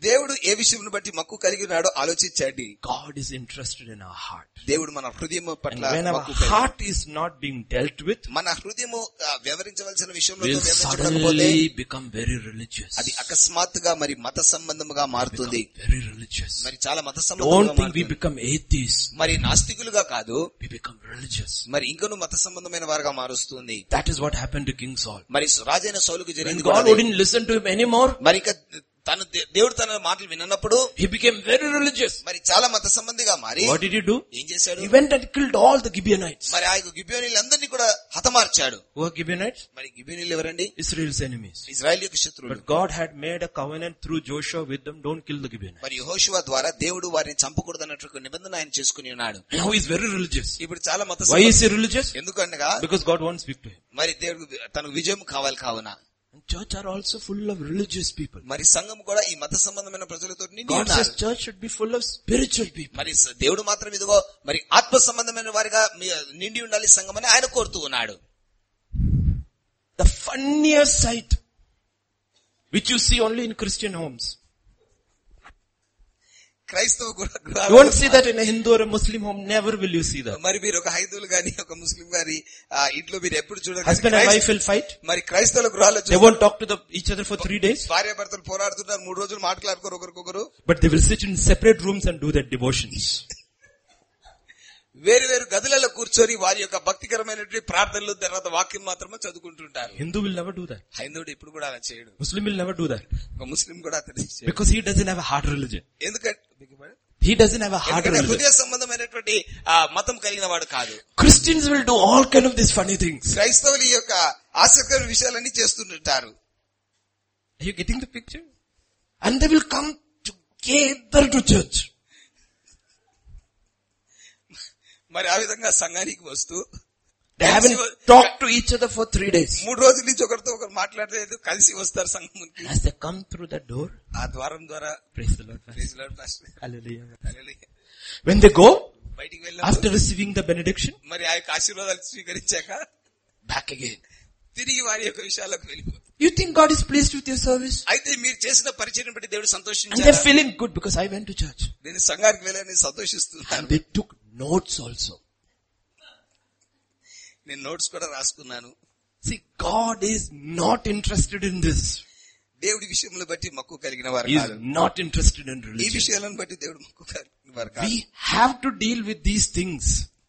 దేవుడు ఏ విషయం బట్టి మక్కు కలిగి ఉన్నాడో ఆలోచించండి God is interested in our heart. దేవుడు మన హృదయం And పట్ల when our మక్కు కలిగి- heart is not being dealt with, మన హృదయము ఆ, వ్యవహరించవలసిన విషయంలో we'll వ్యవహరించకపోతే suddenly become very religious. అది అకస్మాత్తుగా మరి మత సంబంధముగా మారుతుంది Very religious. మరి చాలా మత Don't సంబంధంగా think we మారుతుంది. become atheists. మరి నాస్తికులుగా కాదు We become religious. మరి ఇంకను మత సంబంధమైన వారుగా మారుస్తుంది That is what happened to King Saul. మరి రాజైన సౌలుకు When జరిగింది కూడా God అదే. wouldn't listen to him anymore, మరి ఇక తను దే- దేవుడు తన మాటలు విన్నప్పుడు he became very religious. మరి చాలా మత సంబంధిగా మారి What did he do? ఏం చేశాడు He went and killed all the Gibeonites. మరి ఆ గిబియోనీలందరినీ కూడా హతమార్చాడు Who are Gibeonites? మరి గిబియోనీలు ఎవరండి Israel's enemies. ఇజ్రాయెల్ యొక్క శత్రువులు But God had made a covenant through Joshua with them, don't kill the Gibeonites. మరి యెహోషువ ద్వారా దేవుడు వారిని చంపకూడదన్నట్టు నిబంధన ఆయన చేసుకుని ఉన్నాడు Now he's very religious. ఇప్పుడు చాలా మత Why is he religious? ఎందుకనగా Because God wants victory. మరి దేవుడు తనకు విజయం కావాలి కావున And church are also full of religious people. మరి సంఘం కూడా ఈ మత సంబంధమైన ప్రజలతో నిండి God ఉన్నారు says church should be full of spiritual people. మరి స- దేవుడు మాత్రం ఇదిగో మరి ఆత్మ సంబంధమైన వారిగా మీ- నిండి ఉండాలి సంఘం అని ఆయన కోరుతూ ఉన్నాడు The funniest sight, which you see only in Christian homes. క్రైస్తవ గృహ- You గృహాలలో won't see that in a Hindu or a Muslim home. Never will you see that. మరి మీరు ఒక హైందువులు గాని ఒక ముస్లిం గారి ఆ, ఇంట్లో మీరు ఎప్పుడు చూడరు Husband and wife will fight. మరి క్రైస్తవుల గృహాల్లో They won't talk to the, each other for three days. భార్యాభర్తలు పోరాడుతున్నారు మూడు రోజులు మాట్లాడుకోరు ఒకరికొకరు But they will sit in separate rooms and do their devotions. వేరు వేరు గదులలో కూర్చొని వారి యొక్క భక్తికరమైనటువంటి ప్రార్థనలు తర్వాత వాక్యం మాత్రమే చదువుకుంటుంటారు Hindu will never do that. హైందవుడు ఇప్పుడు కూడా అలా చేయడు Muslim will never do that. ఒక ముస్లిం కూడా అతను చేయడు. Because he doesn't have a heart religion. ఎందుకంటే He doesn't have a heart ఎందుకంటే religion. హృదయ సంబంధమైనటువంటి ఆ మతం కలిగిన వాడు కాదు Christians will do all kind of these funny things. క్రైస్తవులు ఈ యొక్క ఆసక్తికర విషయాలన్నీ చేస్తుంటారు Are you getting the picture? And they will come together to church. మరి ఆ విధంగా సంఘానికి వస్తూ They haven't talked to each other for three days. మూడు రోజుల నుంచి ఒకరితో ఒకరు మాట్లాడలేదు కలిసి వస్తారు సంఘమునికి And as they come through the door, ఆ ద్వారం ద్వారా praise the Lord. praise the Lord, pastor. Hallelujah. Hallelujah. When they go, బయటికి after వెళ్ళినప్పుడు receiving the benediction, మరి ఆ యొక్క ఆశీర్వాదాలు స్వీకరించాక back again. తిరిగి వారి యొక్క విషయాలకు వెళ్ళిపోతారు You think God is pleased with your service? అయితే మీరు చేసిన పరిచయం బట్టి దేవుడు And they're సంతోషించారు feeling good because I went to church. నేను సంఘానికి వెళ్ళని సంతోషిస్తున్నాను And they took notes also. నేను నోట్స్ కూడా రాసుకున్నాను See, God is not interested in this. దేవుడి విషయములు బట్టి మక్కువ కలిగిన వారు He is కాదు not interested in ఈ religion. విషయాలను బట్టి దేవుడు మక్కువ కలిగిన వారు కాదు We have to deal with these things.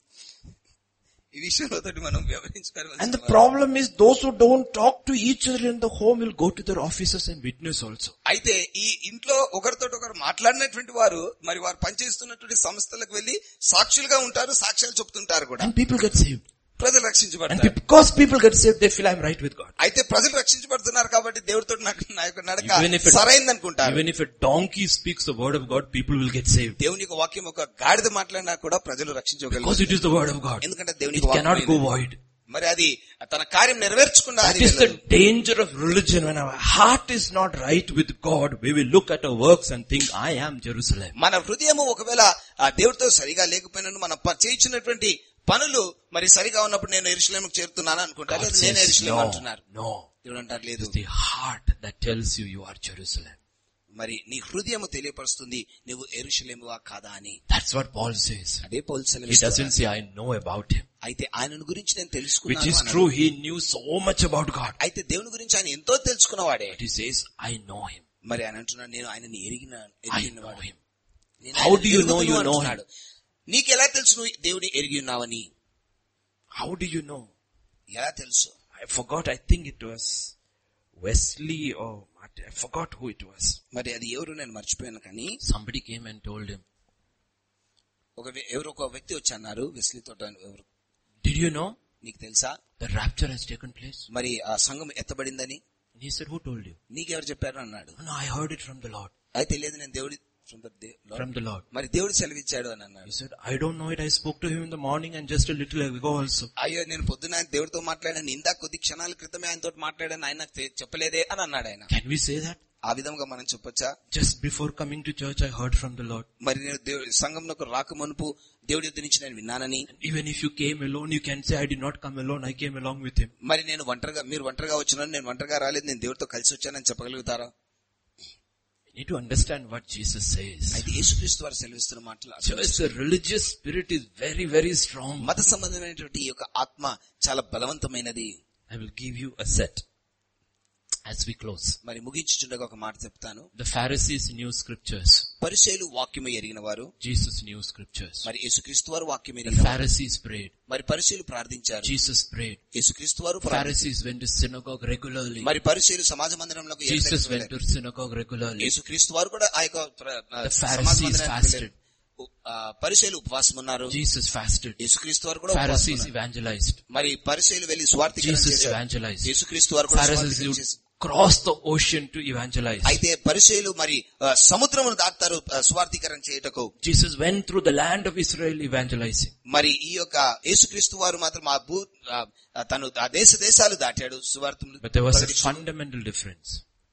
ఈ విషయంలో మనం And the వ్యవహరించుకోవాలి problem is those who don't talk to each other in the home will go to their offices and witness also. అయితే ఈ ఇంట్లో ఒకరితో ఒకరు మాట్లాడినటువంటి వారు మరి వారు పనిచేస్తున్నటువంటి సంస్థలకు వెళ్లి సాక్షులుగా ఉంటారు సాక్ష్యాలు చెప్తుంటారు కూడా And people get saved. ప్రజలు And రక్షించబడతారు because people get saved, they feel I'm right with God. అయితే ప్రజలు రక్షించబడుతున్నారు కాబట్టి దేవుడితో నాకు నా యొక్క నడక Even if it- సరైంది అనుకుంటారు Even if a donkey speaks the word of God, people will get saved. దేవుని యొక్క వాక్యం ఒక గాడిద మాట్లాడినా కూడా ప్రజలు రక్షించగలరు Because it is the word of God. ఎందుకంటే దేవుని It యొక్క cannot వాక్యం go ఇది. void. మరి అది తన కార్యం నెరవేర్చకుండా That అది is the వెళ్ళదు. danger of religion. When our heart is not right with God, we will look at our works and think, I am Jerusalem. మన హృదయము ఒకవేళ ఆ దేవుడితో సరిగా లేకపోయినను మనం ప- చేయించినటువంటి పనులు మరి సరిగా ఉన్నప్పుడు నేను ఎరుసలేముకు చేరుతున్నాను అనుకుంటారు God లేదా నేను says, ఎరుసలేం no, అంటున్నారు no. దేవుడు అంటారు లేదు It's the heart that tells you you are Jerusalem. మరి నీ హృదయము తెలియపరుస్తుంది నువ్వు ఎరుసలేమువా కాదా అని That's what Paul says. అదే పౌలు He సెలవిస్తున్నాడు. doesn't say, I know about him. అయితే ఆయనను గురించి నేను Which తెలుసుకున్నాను is అన్నాడు. true. He knew so much about God. అయితే దేవుని గురించి ఆయన ఎంతో తెలుసుకున్నవాడే But he says, I know him. మరి ఆయన అంటున్నాడు నేను ఆయనని ఎరిగిన I know ఎరిగినవాడు him. నేను How ఆయనని do you know ఎరుగుదును you know అంటున్నాడు. నీకు ఎలా తెలుసు నువ్వు దేవుని ఎరిగి ఉన్నావని How do you know? ఎలా తెలుసు I forgot. I think it was Wesley or Martin. I forgot who it was. మరి అది ఎవరు నేను మర్చిపోయాను కానీ Somebody came and told him, ఒక వ్య- ఎవరు ఒక వ్యక్తి వచ్చి అన్నారు వెస్లీ తోట అని ఎవరు did you know నీకు తెలుసా the rapture has taken place? మరి ఆ సంఘం ఎత్తబడిందని And he said, who told you? నీకెవరు చెప్పారు అన్నాడు No, I heard it from the Lord. అయితే తెలియదు నేను దేవుడి from the de- Lord. From the Lord. మరి దేవుడు సెలవిచ్చాడు అని He అన్నాడు said, I don't know it. I spoke to him in the morning and just a little ago also. అయ్యో నేను పొద్దున ఆయన దేవుడితో మాట్లాడాను ఇందా కొద్ది క్షణాల క్రితమే ఆయనతో మాట్లాడాను ఆయన నాకు తె- చెప్పలేదే అని అన్నాడు ఆయన Can we say that? ఆ విధంగా మనం చెప్పొచ్చా Just before coming to church, I heard from the Lord. మరి నేను దేవుడి సంఘంలోకి రాక మునుపు దేవుడి యుద్ధ నుంచి నేను విన్నానని Even if you came alone, you can say, I did not come alone. I came along with him. మరి నేను ఒంటరిగా మీరు ఒంటరిగా వచ్చినాను నేను ఒంటరిగా రాలేదు నేను దేవుడితో కలిసి వచ్చానని చెప్పగలుగుతారా You need to understand what Jesus says. అయితే యేసుక్రీస్తు వారు సెలవిస్తున్న మాటలు అర్థం Church, the religious spirit is very, very strong. మత సంబంధమైనటువంటి ఈ యొక్క ఆత్మ చాలా బలవంతమైనది I will give you a set as we close. మరి ముగించుచుండగా ఒక మాట చెప్తాను The Pharisees knew scriptures. పరిచయులు వాక్యము ఎరిగిన వారు Jesus knew scriptures. మరి యేసుక్రీస్తు వారు వాక్యం The ఎరిగిన వారు. Pharisees prayed. మరి పరిచయులు ప్రార్థించారు Jesus prayed. యేసుక్రీస్తు వారు ప్రార్థించారు. Pharisees went to synagogue regularly. మరి పరిచయులు సమాజ మందిరంలోకి Jesus ఎల్లప్పుడూ went వెళ్ళారు. to synagogue regularly. యేసుక్రీస్తు వారు కూడా ఆ యొక్క ప్ర- ఆ The సమాజ Pharisees మందిరానికి fasted. వెళ్ళారు. ఉ- ఆ పరిచయులు ఉపవాసం ఉన్నారు Jesus fasted. యేసుక్రీస్తు వారు కూడా ఉపవాసం Pharisees ఉన్నారు. evangelized. మరి పరిచయులు వెళ్లి స్వార్థీకరణ Jesus చేశారు. evangelized. యేసుక్రీస్తు వారు కూడా Pharisees స్వార్థీకరణ would చేశారు. cross the ocean to evangelize. అయితే పరిచయులు మరి ఆ, సముద్రమును దాటారు ఆ, స్వార్థీకరణ చేయుటకు Jesus went through the land of Israel evangelizing. మరి ఈ యొక్క యేసుక్రీస్తు వారు మాత్రం ఆ భూ ఆ, ఆ, తను ఆ దేశ దేశాలు దాటాడు సువార్తను But there was a ప్రకటించాడు. fundamental difference.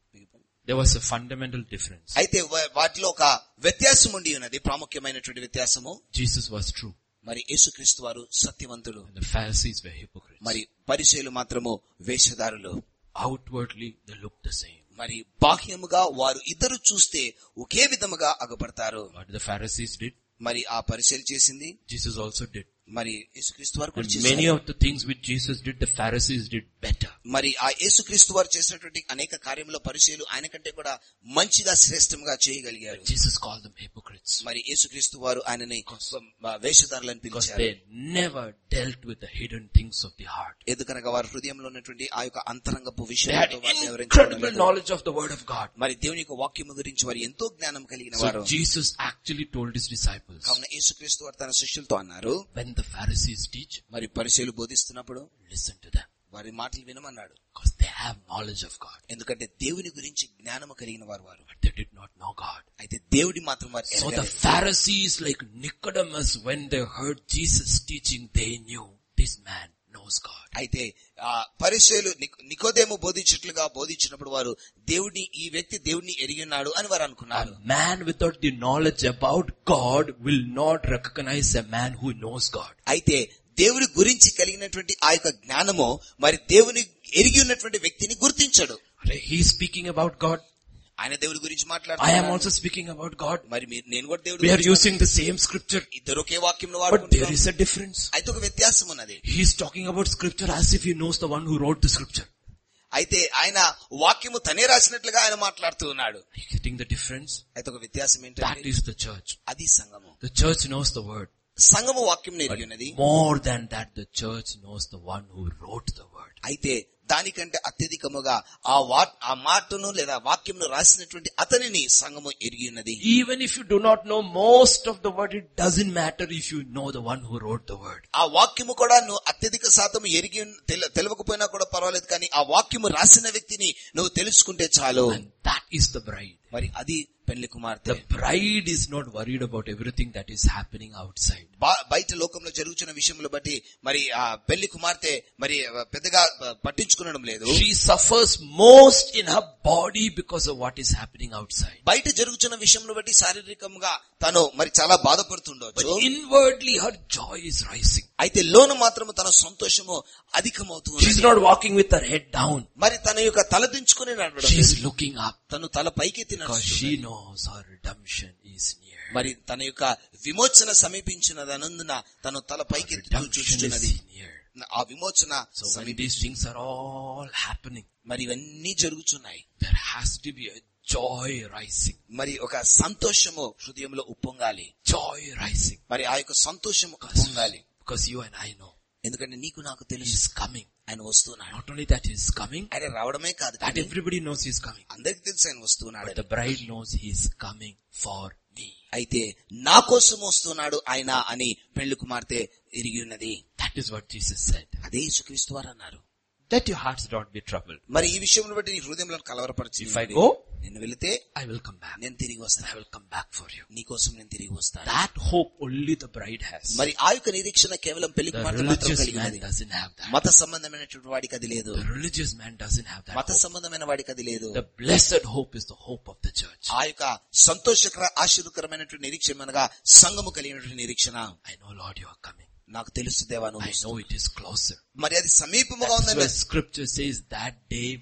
There was a fundamental difference. అయితే వా- వాటిలో ఒక వ్యత్యాసం ఉండి ఉన్నది ప్రాముఖ్యమైనటువంటి వ్యత్యాసము Jesus was true. మరి యేసుక్రీస్తు వారు సత్యవంతుడు And the Pharisees were hypocrites. మరి పరిచయులు మాత్రము వేషధారులు Outwardly, they looked the same. మరి బాహ్యముగా వారు ఇద్దరు చూస్తే ఒకే విధముగా అగపడతారు What the Pharisees did, మరి ఆ పరిచయం చేసింది Jesus also did. మరి యేసుక్రీస్తు వారు కూడా And చేశారు. many of the things which Jesus did, the Pharisees did better. మరి ఆ యేసుక్రీస్తు వారు చేసినటువంటి అనేక కార్యముల పరిచయలు ఆయన కంటే కూడా మంచిగా శ్రేష్టంగా చేయగలిగారు Jesus called them hypocrites. మరి యేసుక్రీస్తు వారు ఆయనని వేషధారులను Because పిలిచారు they never dealt with the hidden things of the heart. ఎందుకనగా వారి హృదయంలో ఉన్నటువంటి ఆ యొక్క అంతరంగపు They had విషయాలతో వారిని incredible వివరించడం knowledge of the word of God. మరి దేవుని యొక్క వాక్యము గురించి వారు ఎంతో జ్ఞానం కలిగిన So వారు Jesus actually told his disciples, కావున యేసుక్రీస్తు వారు తన శిష్యులతో అన్నారు when the Pharisees teach, మరి పరిచయలు బోధిస్తున్నప్పుడు listen to them. వారి మాటలు వినమన్నాడు Because they have knowledge of God. ఎందుకంటే దేవుని గురించి జ్ఞానము కలిగిన వారు వారు But they did not know God. అయితే దేవుడి మాత్రం వారు So the ఎరగలేదు. Pharisees like Nicodemus, when they heard Jesus teaching, they knew this man knows God. అయితే ఆ పరిచయలు నికోదేము బోధించినట్లుగా బోధించినప్పుడు వారు దేవుడిని ఈ వ్యక్తి దేవుడిని ఎరిగి ఉన్నాడు అని వారు అనుకున్నారు A man without the knowledge about God will not recognize a man who knows God. అయితే దేవుని గురించి కలిగినటువంటి ఆ యొక్క జ్ఞానము మరి దేవుని ఎరిగి ఉన్నటువంటి వ్యక్తిని గుర్తించడు He's speaking about God. ఆయన దేవుడి గురించి I am మాట్లాడుతున్నారు also speaking about God. మరి మీరు నేను కూడా దేవుడి We are గురించి using the same scripture. ఇద్దరు ఒకే వాక్యం But there వాడుకుంటున్నాం is a difference. అయితే ఒక వ్యత్యాసం ఉన్నది He's talking about scripture as if he knows the one who wrote the scripture. అయితే ఆయన వాక్యము తనే రాసినట్లుగా ఆయన మాట్లాడుతూ ఉన్నాడు Are you getting the difference? అయితే ఒక వ్యత్యాసం That ఏంటంటే is the church. అది సంఘము The church knows the word. సంఘము వాక్యం ఎరిగి ఉన్నది More than that, the church knows the one who wrote the word. అయితే దానికంటే అత్యధికముగా ఆ వా ఆ మాటను లేదా వాక్యంను రాసినటువంటి అతనిని సంఘము ఎరిగి ఉన్నది Even if you do not know most of the word, it doesn't matter if you know the one who wrote the word. ఆ వాక్యము కూడా నువ్వు అత్యధిక శాతం ఎరిగి ఉన్న- తెల- తెలవకపోయినా కూడా పర్వాలేదు కానీ ఆ వాక్యము రాసిన వ్యక్తిని నువ్వు తెలుసుకుంటే చాలు And that is the bride. మరి అది పెళ్లి కుమార్తె The bride is not worried about everything that is happening outside. బా- బయట లోకంలో జరుగుతున్న విషయములు బట్టి మరి ఆ పెళ్లి కుమార్తె మరి పెద్దగా పట్టించుకునడం లేదు She suffers most in her body because of what is happening outside. బయట జరుగుతున్న విషయంలో బట్టి శారీరకంగా తను మరి చాలా But బాధపడుతుండవచ్చు inwardly her joy is rising. అయితే లోను మాత్రము తన సంతోషము అధికమవుతూ She's ఉన్నది. not walking with her head down. మరి తన యొక్క తల దించుకుని నడవడం She's లేదు. looking up తను తల పైకెత్తి because నడుస్తున్నది. she knows her redemption is near. మరి తన యొక్క విమోచన సమీపించినదనందున తను తల పైకెత్తి Redemption చూస్తున్నది is near. ఆ విమోచన So when సమీపి these things are all happening, మరి ఇవన్నీ జరుగుతున్నాయి there has to be a joy rising. మరి ఒక సంతోషము హృదయంలో ఉప్పొంగాలి Joy rising. మరి ఆ యొక్క సంతోషము Because, ఉప్పొంగాలి because you and I know ఎందుకంటే నీకు నాకు He తెలుసు is coming. ఆయన వస్తున్నాడు Not only that He is coming, ఆయన రావడమే కాదు that కానీ everybody knows He is coming. అందరికి తెలుసు ఆయన వస్తున్నాడు But the bride knows He is coming for me. అయితే నా కోసం వస్తున్నాడు ఆయన అని పెళ్లి కుమార్తె ఎరిగి ఉన్నది That is what Jesus said. అదే యేసుక్రీస్తు వారు అన్నారు Let your hearts not be troubled. మరి ఈ విషయంలో బట్టి నీ హృదయంలో కలవరపరిచి If I go, నేను వెళితే I will come back. నేను తిరిగి I వస్తాను will come back for you. నీ కోసం నేను తిరిగి వస్తాను That hope only the bride has. మరి ఆ యొక్క నిరీక్షణ కేవలం పెళ్లి The కుమార్తె మాత్రం religious కలిగి man ఉన్నది doesn't have that. మత సంబంధమైనటువంటి వాడికి అది లేదు The religious man doesn't have that మత hope. సంబంధమైన వాడికి అది లేదు The blessed hope is the hope of the church. ఆ యొక్క సంతోషకర ఆశీర్వకరమైనటువంటి నిరీక్షణ అనగా సంఘము కలిగినటువంటి నిరీక్షణ I know Lord you are coming. నాకు తెలుసు దేవా నువ్వు I know it is closer. మరి అది సమీపముగా That's ఉందని why scripture says that day should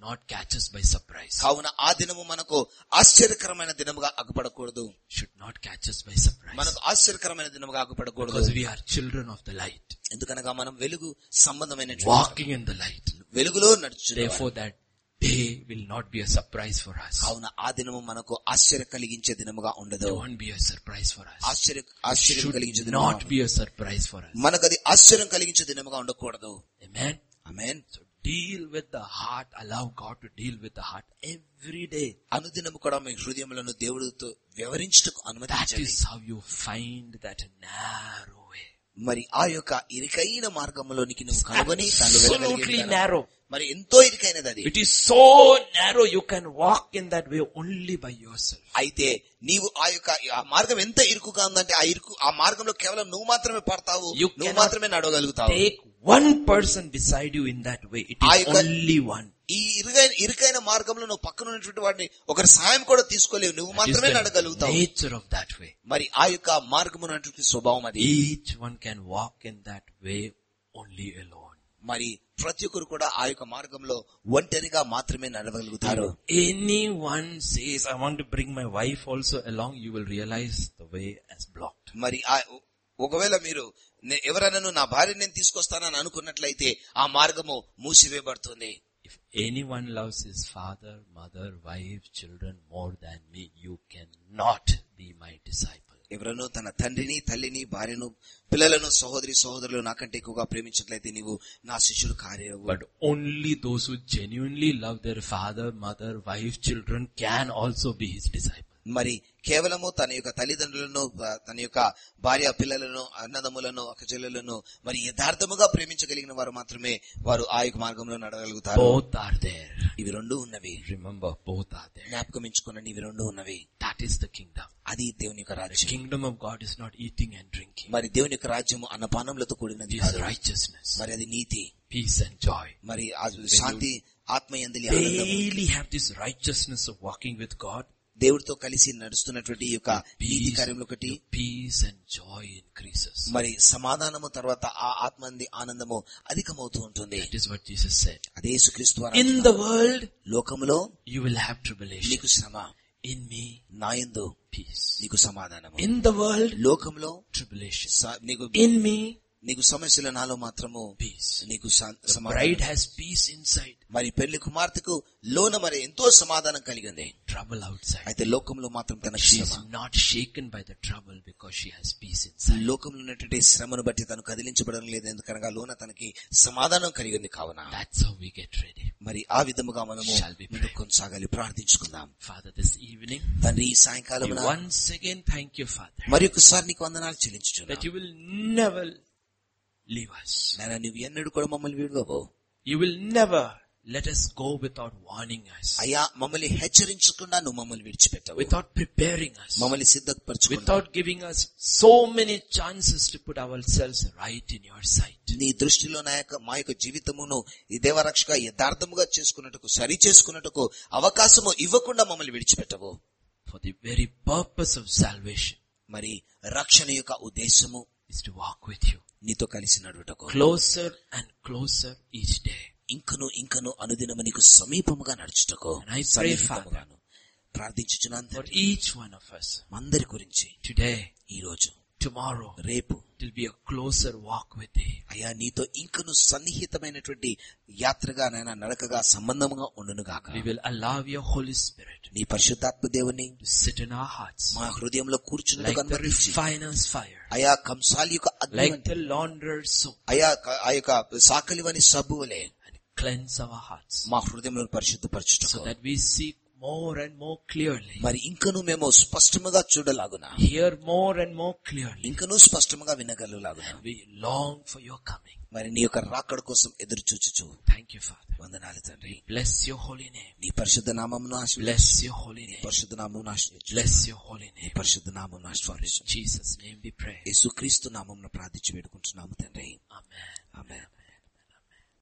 not catch us by surprise. కావున ఆ దినము మనకు ఆశ్చర్యకరమైన దినముగా అగుపడకూడదు Should not catch us by surprise. మనకు ఆశ్చర్యకరమైన దినముగా అగుపడకూడదు Because we are children of the light, ఎందుకనగా మనం వెలుగు సంబంధమైన walking in the light. వెలుగులో నడుచు Therefore that day will not be a surprise for us. కావున ఆ దినము మనకు ఆశ్చర్య కలిగించే దినముగా ఉండదు It won't be a surprise for us. ఆశ్చర్య ఆశ్చర్యం కలిగించే Should దినముగా not be a surprise for us. మనకు అది ఆశ్చర్యం కలిగించే దినముగా ఉండకూడదు Amen. Amen So deal with the heart. Allow God to deal with the heart every day. అనుదినము కూడా మీ హృదయములను దేవుడితో వివరించుటకు That అనుమతించండి is how you find that narrow way. మరి ఆ యొక్క ఇరుకైన మార్గంలోనికి నువ్వు కనుగొని దానిలో వెళ్ళగలిగే Absolutely విధానం. narrow. మరి ఎంతో ఇరుకైనది అది It is so narrow you can walk in that way only by yourself. అయితే నీవు ఆ యొక్క ఆ మార్గం ఎంత ఇరుకుగా ఉందంటే ఆ ఇరుకు ఆ మార్గంలో కేవలం నువ్వు మాత్రమే పడతావు You నువ్వు cannot మాత్రమే నడవగలుగుతావు Take one person beside you in that way. It I is can- only one. ఈ ఇరుకైన ఇరుకైన మార్గంలో నువ్వు పక్కన ఉన్నటువంటి వాడిని ఒకరి సహాయం కూడా తీసుకోలేవు నువ్వు That is మాత్రమే the నడగలుగుతావు nature of that way. మరి ఆ యొక్క మార్గము ఉన్నటువంటి స్వభావం అది Each one can walk in that way only alone. మరి ప్రతి ఒక్కరు కూడా ఆ యొక్క మార్గంలో ఒంటరిగా మాత్రమే నడవగలుగుతారు Anyone says, I want to bring my wife also along, you will realize the way is blocked. మరి ఆ ఒకవేళ మీరు నే- ఎవరైనా నా భార్య నేను తీసుకొస్తానని అనుకున్నట్లయితే ఆ మార్గము మూసివేయబడుతుంది If anyone loves his father, mother, wife, children more than me, you cannot be my disciple. ఎవరను తన తండ్రిని తల్లిని భార్యను పిల్లలను సహోదరి సహోదరులు నాకంటే ఎక్కువగా ప్రేమించినట్లయితే నీవు నా శిష్యుడు కార్యవు But only those who genuinely love their father, mother, wife, children can also be his disciple. మరి కేవలము తన యొక్క తల్లిదండ్రులను ఆ, తన యొక్క భార్య పిల్లలను అన్నదమ్ములను అక్కచెల్లెలను మరి యథార్థముగా ప్రేమించగలిగిన వారు మాత్రమే వారు ఆ యొక్క మార్గంలో నడగలుగుతారు Both are there. ఇవి రెండు ఉన్నవి Remember, both are there. జ్ఞాపకం ఎంచుకున్న ఇవి రెండు ఉన్నవి That is the kingdom. అది దేవుని యొక్క The రాజ్యం kingdom of God is not eating and drinking. మరి దేవుని యొక్క రాజ్యము అన్నపానములతో కూడినది It is కాదు righteousness, మరి అది నీతి peace and joy. మరి ఆ శాంతి ఆత్మయందలి ఆనందము Daily have this righteousness of walking with God. దేవుడితో కలిసి నడుస్తున్నటువంటి ఈ యొక్క నీతి Peace, కార్యములు ఒకటి your peace and joy increases. మరి సమాధానము తర్వాత ఆ ఆత్మంది ఆనందము అధికమవుతూ ఉంటుంది That is what Jesus said. అదే యేసుక్రీస్తు వారు In the world, లోకములో you will have tribulation. నీకు శ్రమ In me, నాయందు peace. నీకు సమాధానము In the world, లోకంలో tribulation. స- నీకు In me, నీకు సమస్యలు నాలో మాత్రము peace. నీకు శా- The సమాధానం bride has peace inside, మరి పెళ్లి కుమార్తెకు లోన మరి ఎంతో సమాధానం కలిగి ఉంది trouble outside. అయితే లోకంలో మాత్రం తన She శ్రమ is not shaken by the trouble because she has peace inside. లోకంలో ఉన్నటువంటి శ్రమను బట్టి తను కదిలించబడడం లేదు ఎందుకనగా లోన తనకి సమాధానం కలిగి ఉంది కావున That's how we get ready. మరి ఆ విధముగా మనము Shall we pray? ముందుకు కొనసాగాలి ప్రార్థించుకుందాం Father, this evening, తండ్రి ఈ we సాయంకాలం once again thank you, Father, మరి ఒకసారి నీకు వందనాలు that చెల్లించుచున్నాను you will never leave us. నాయన నువ్వు ఎన్నడూ కూడా మమ్మల్ని విడువవు You will never let us go without warning us, అయ్యా మమ్మల్ని హెచ్చరించకుండా నువ్వు మమ్మల్ని విడిచిపెట్టవు without preparing us, మమ్మల్ని సిద్ధపరచుకుంటా without giving us so many chances to put ourselves right in your sight. నీ దృష్టిలో నా యొక్క మా యొక్క జీవితమును ఈ దేవరక్షగా యథార్థముగా చేసుకున్నట్టుకు సరి చేసుకున్నట్టుకు అవకాశము ఇవ్వకుండా మమ్మల్ని విడిచిపెట్టవు For the very purpose of salvation మరి రక్షణ యొక్క ఉద్దేశము is to walk with you నీతో కలిసి నడుటకు closer and closer each day. ఇంకను ఇంకను అనుదినము నీకు సమీపముగా నడుచుటకు And I pray, సన్నిహితముగాను ప్రార్థించుచున్నాను For తండ్రి. each one of us, అందరి గురించి today, ఈ రోజు tomorrow, రేపు it will be a closer walk with thee. అయ్యా నీతో ఇంకను సన్నిహితమైనటువంటి యాత్రగా నాయన నడకగా సంబంధముగా ఉండును గాక We will allow your Holy Spirit నీ పరిశుద్ధాత్మ దేవుని to sit in our hearts మా హృదయంలో కూర్చున్నట్టుగా like the అనుమతించి refiner's fire, అయా కంసాలి యొక్క అగ్ని like వంటి the launderer's soap, అయా క- ఆ యొక్క సాకలివని సబ్బువలే and cleanse our hearts మా హృదయంలో so పరిశుద్ధపరచుటకు that we see more and more clearly, మరి ఇంకను మేము స్పష్టముగా చూడలాగున hear more and more clearly, ఇంకను స్పష్టముగా వినగలలాగున and we long for your coming. మరి నీ యొక్క రాకడ కోసం ఎదురు చూచుచు Thank you, Father. వందనాలు తండ్రి Bless your holy name. నీ పరిశుద్ధ నామమును ఆశీర్వదించు. Bless your holy name. పరిశుద్ధ నామమును ఆశ్రయించు Bless your holy నీ name. పరిశుద్ధ నామమును ఆశ్రయించు In Jesus' name we pray. యేసుక్రీస్తు నామమును ప్రార్థించి వేడుకుంటున్నాము తండ్రి Amen. ఆమె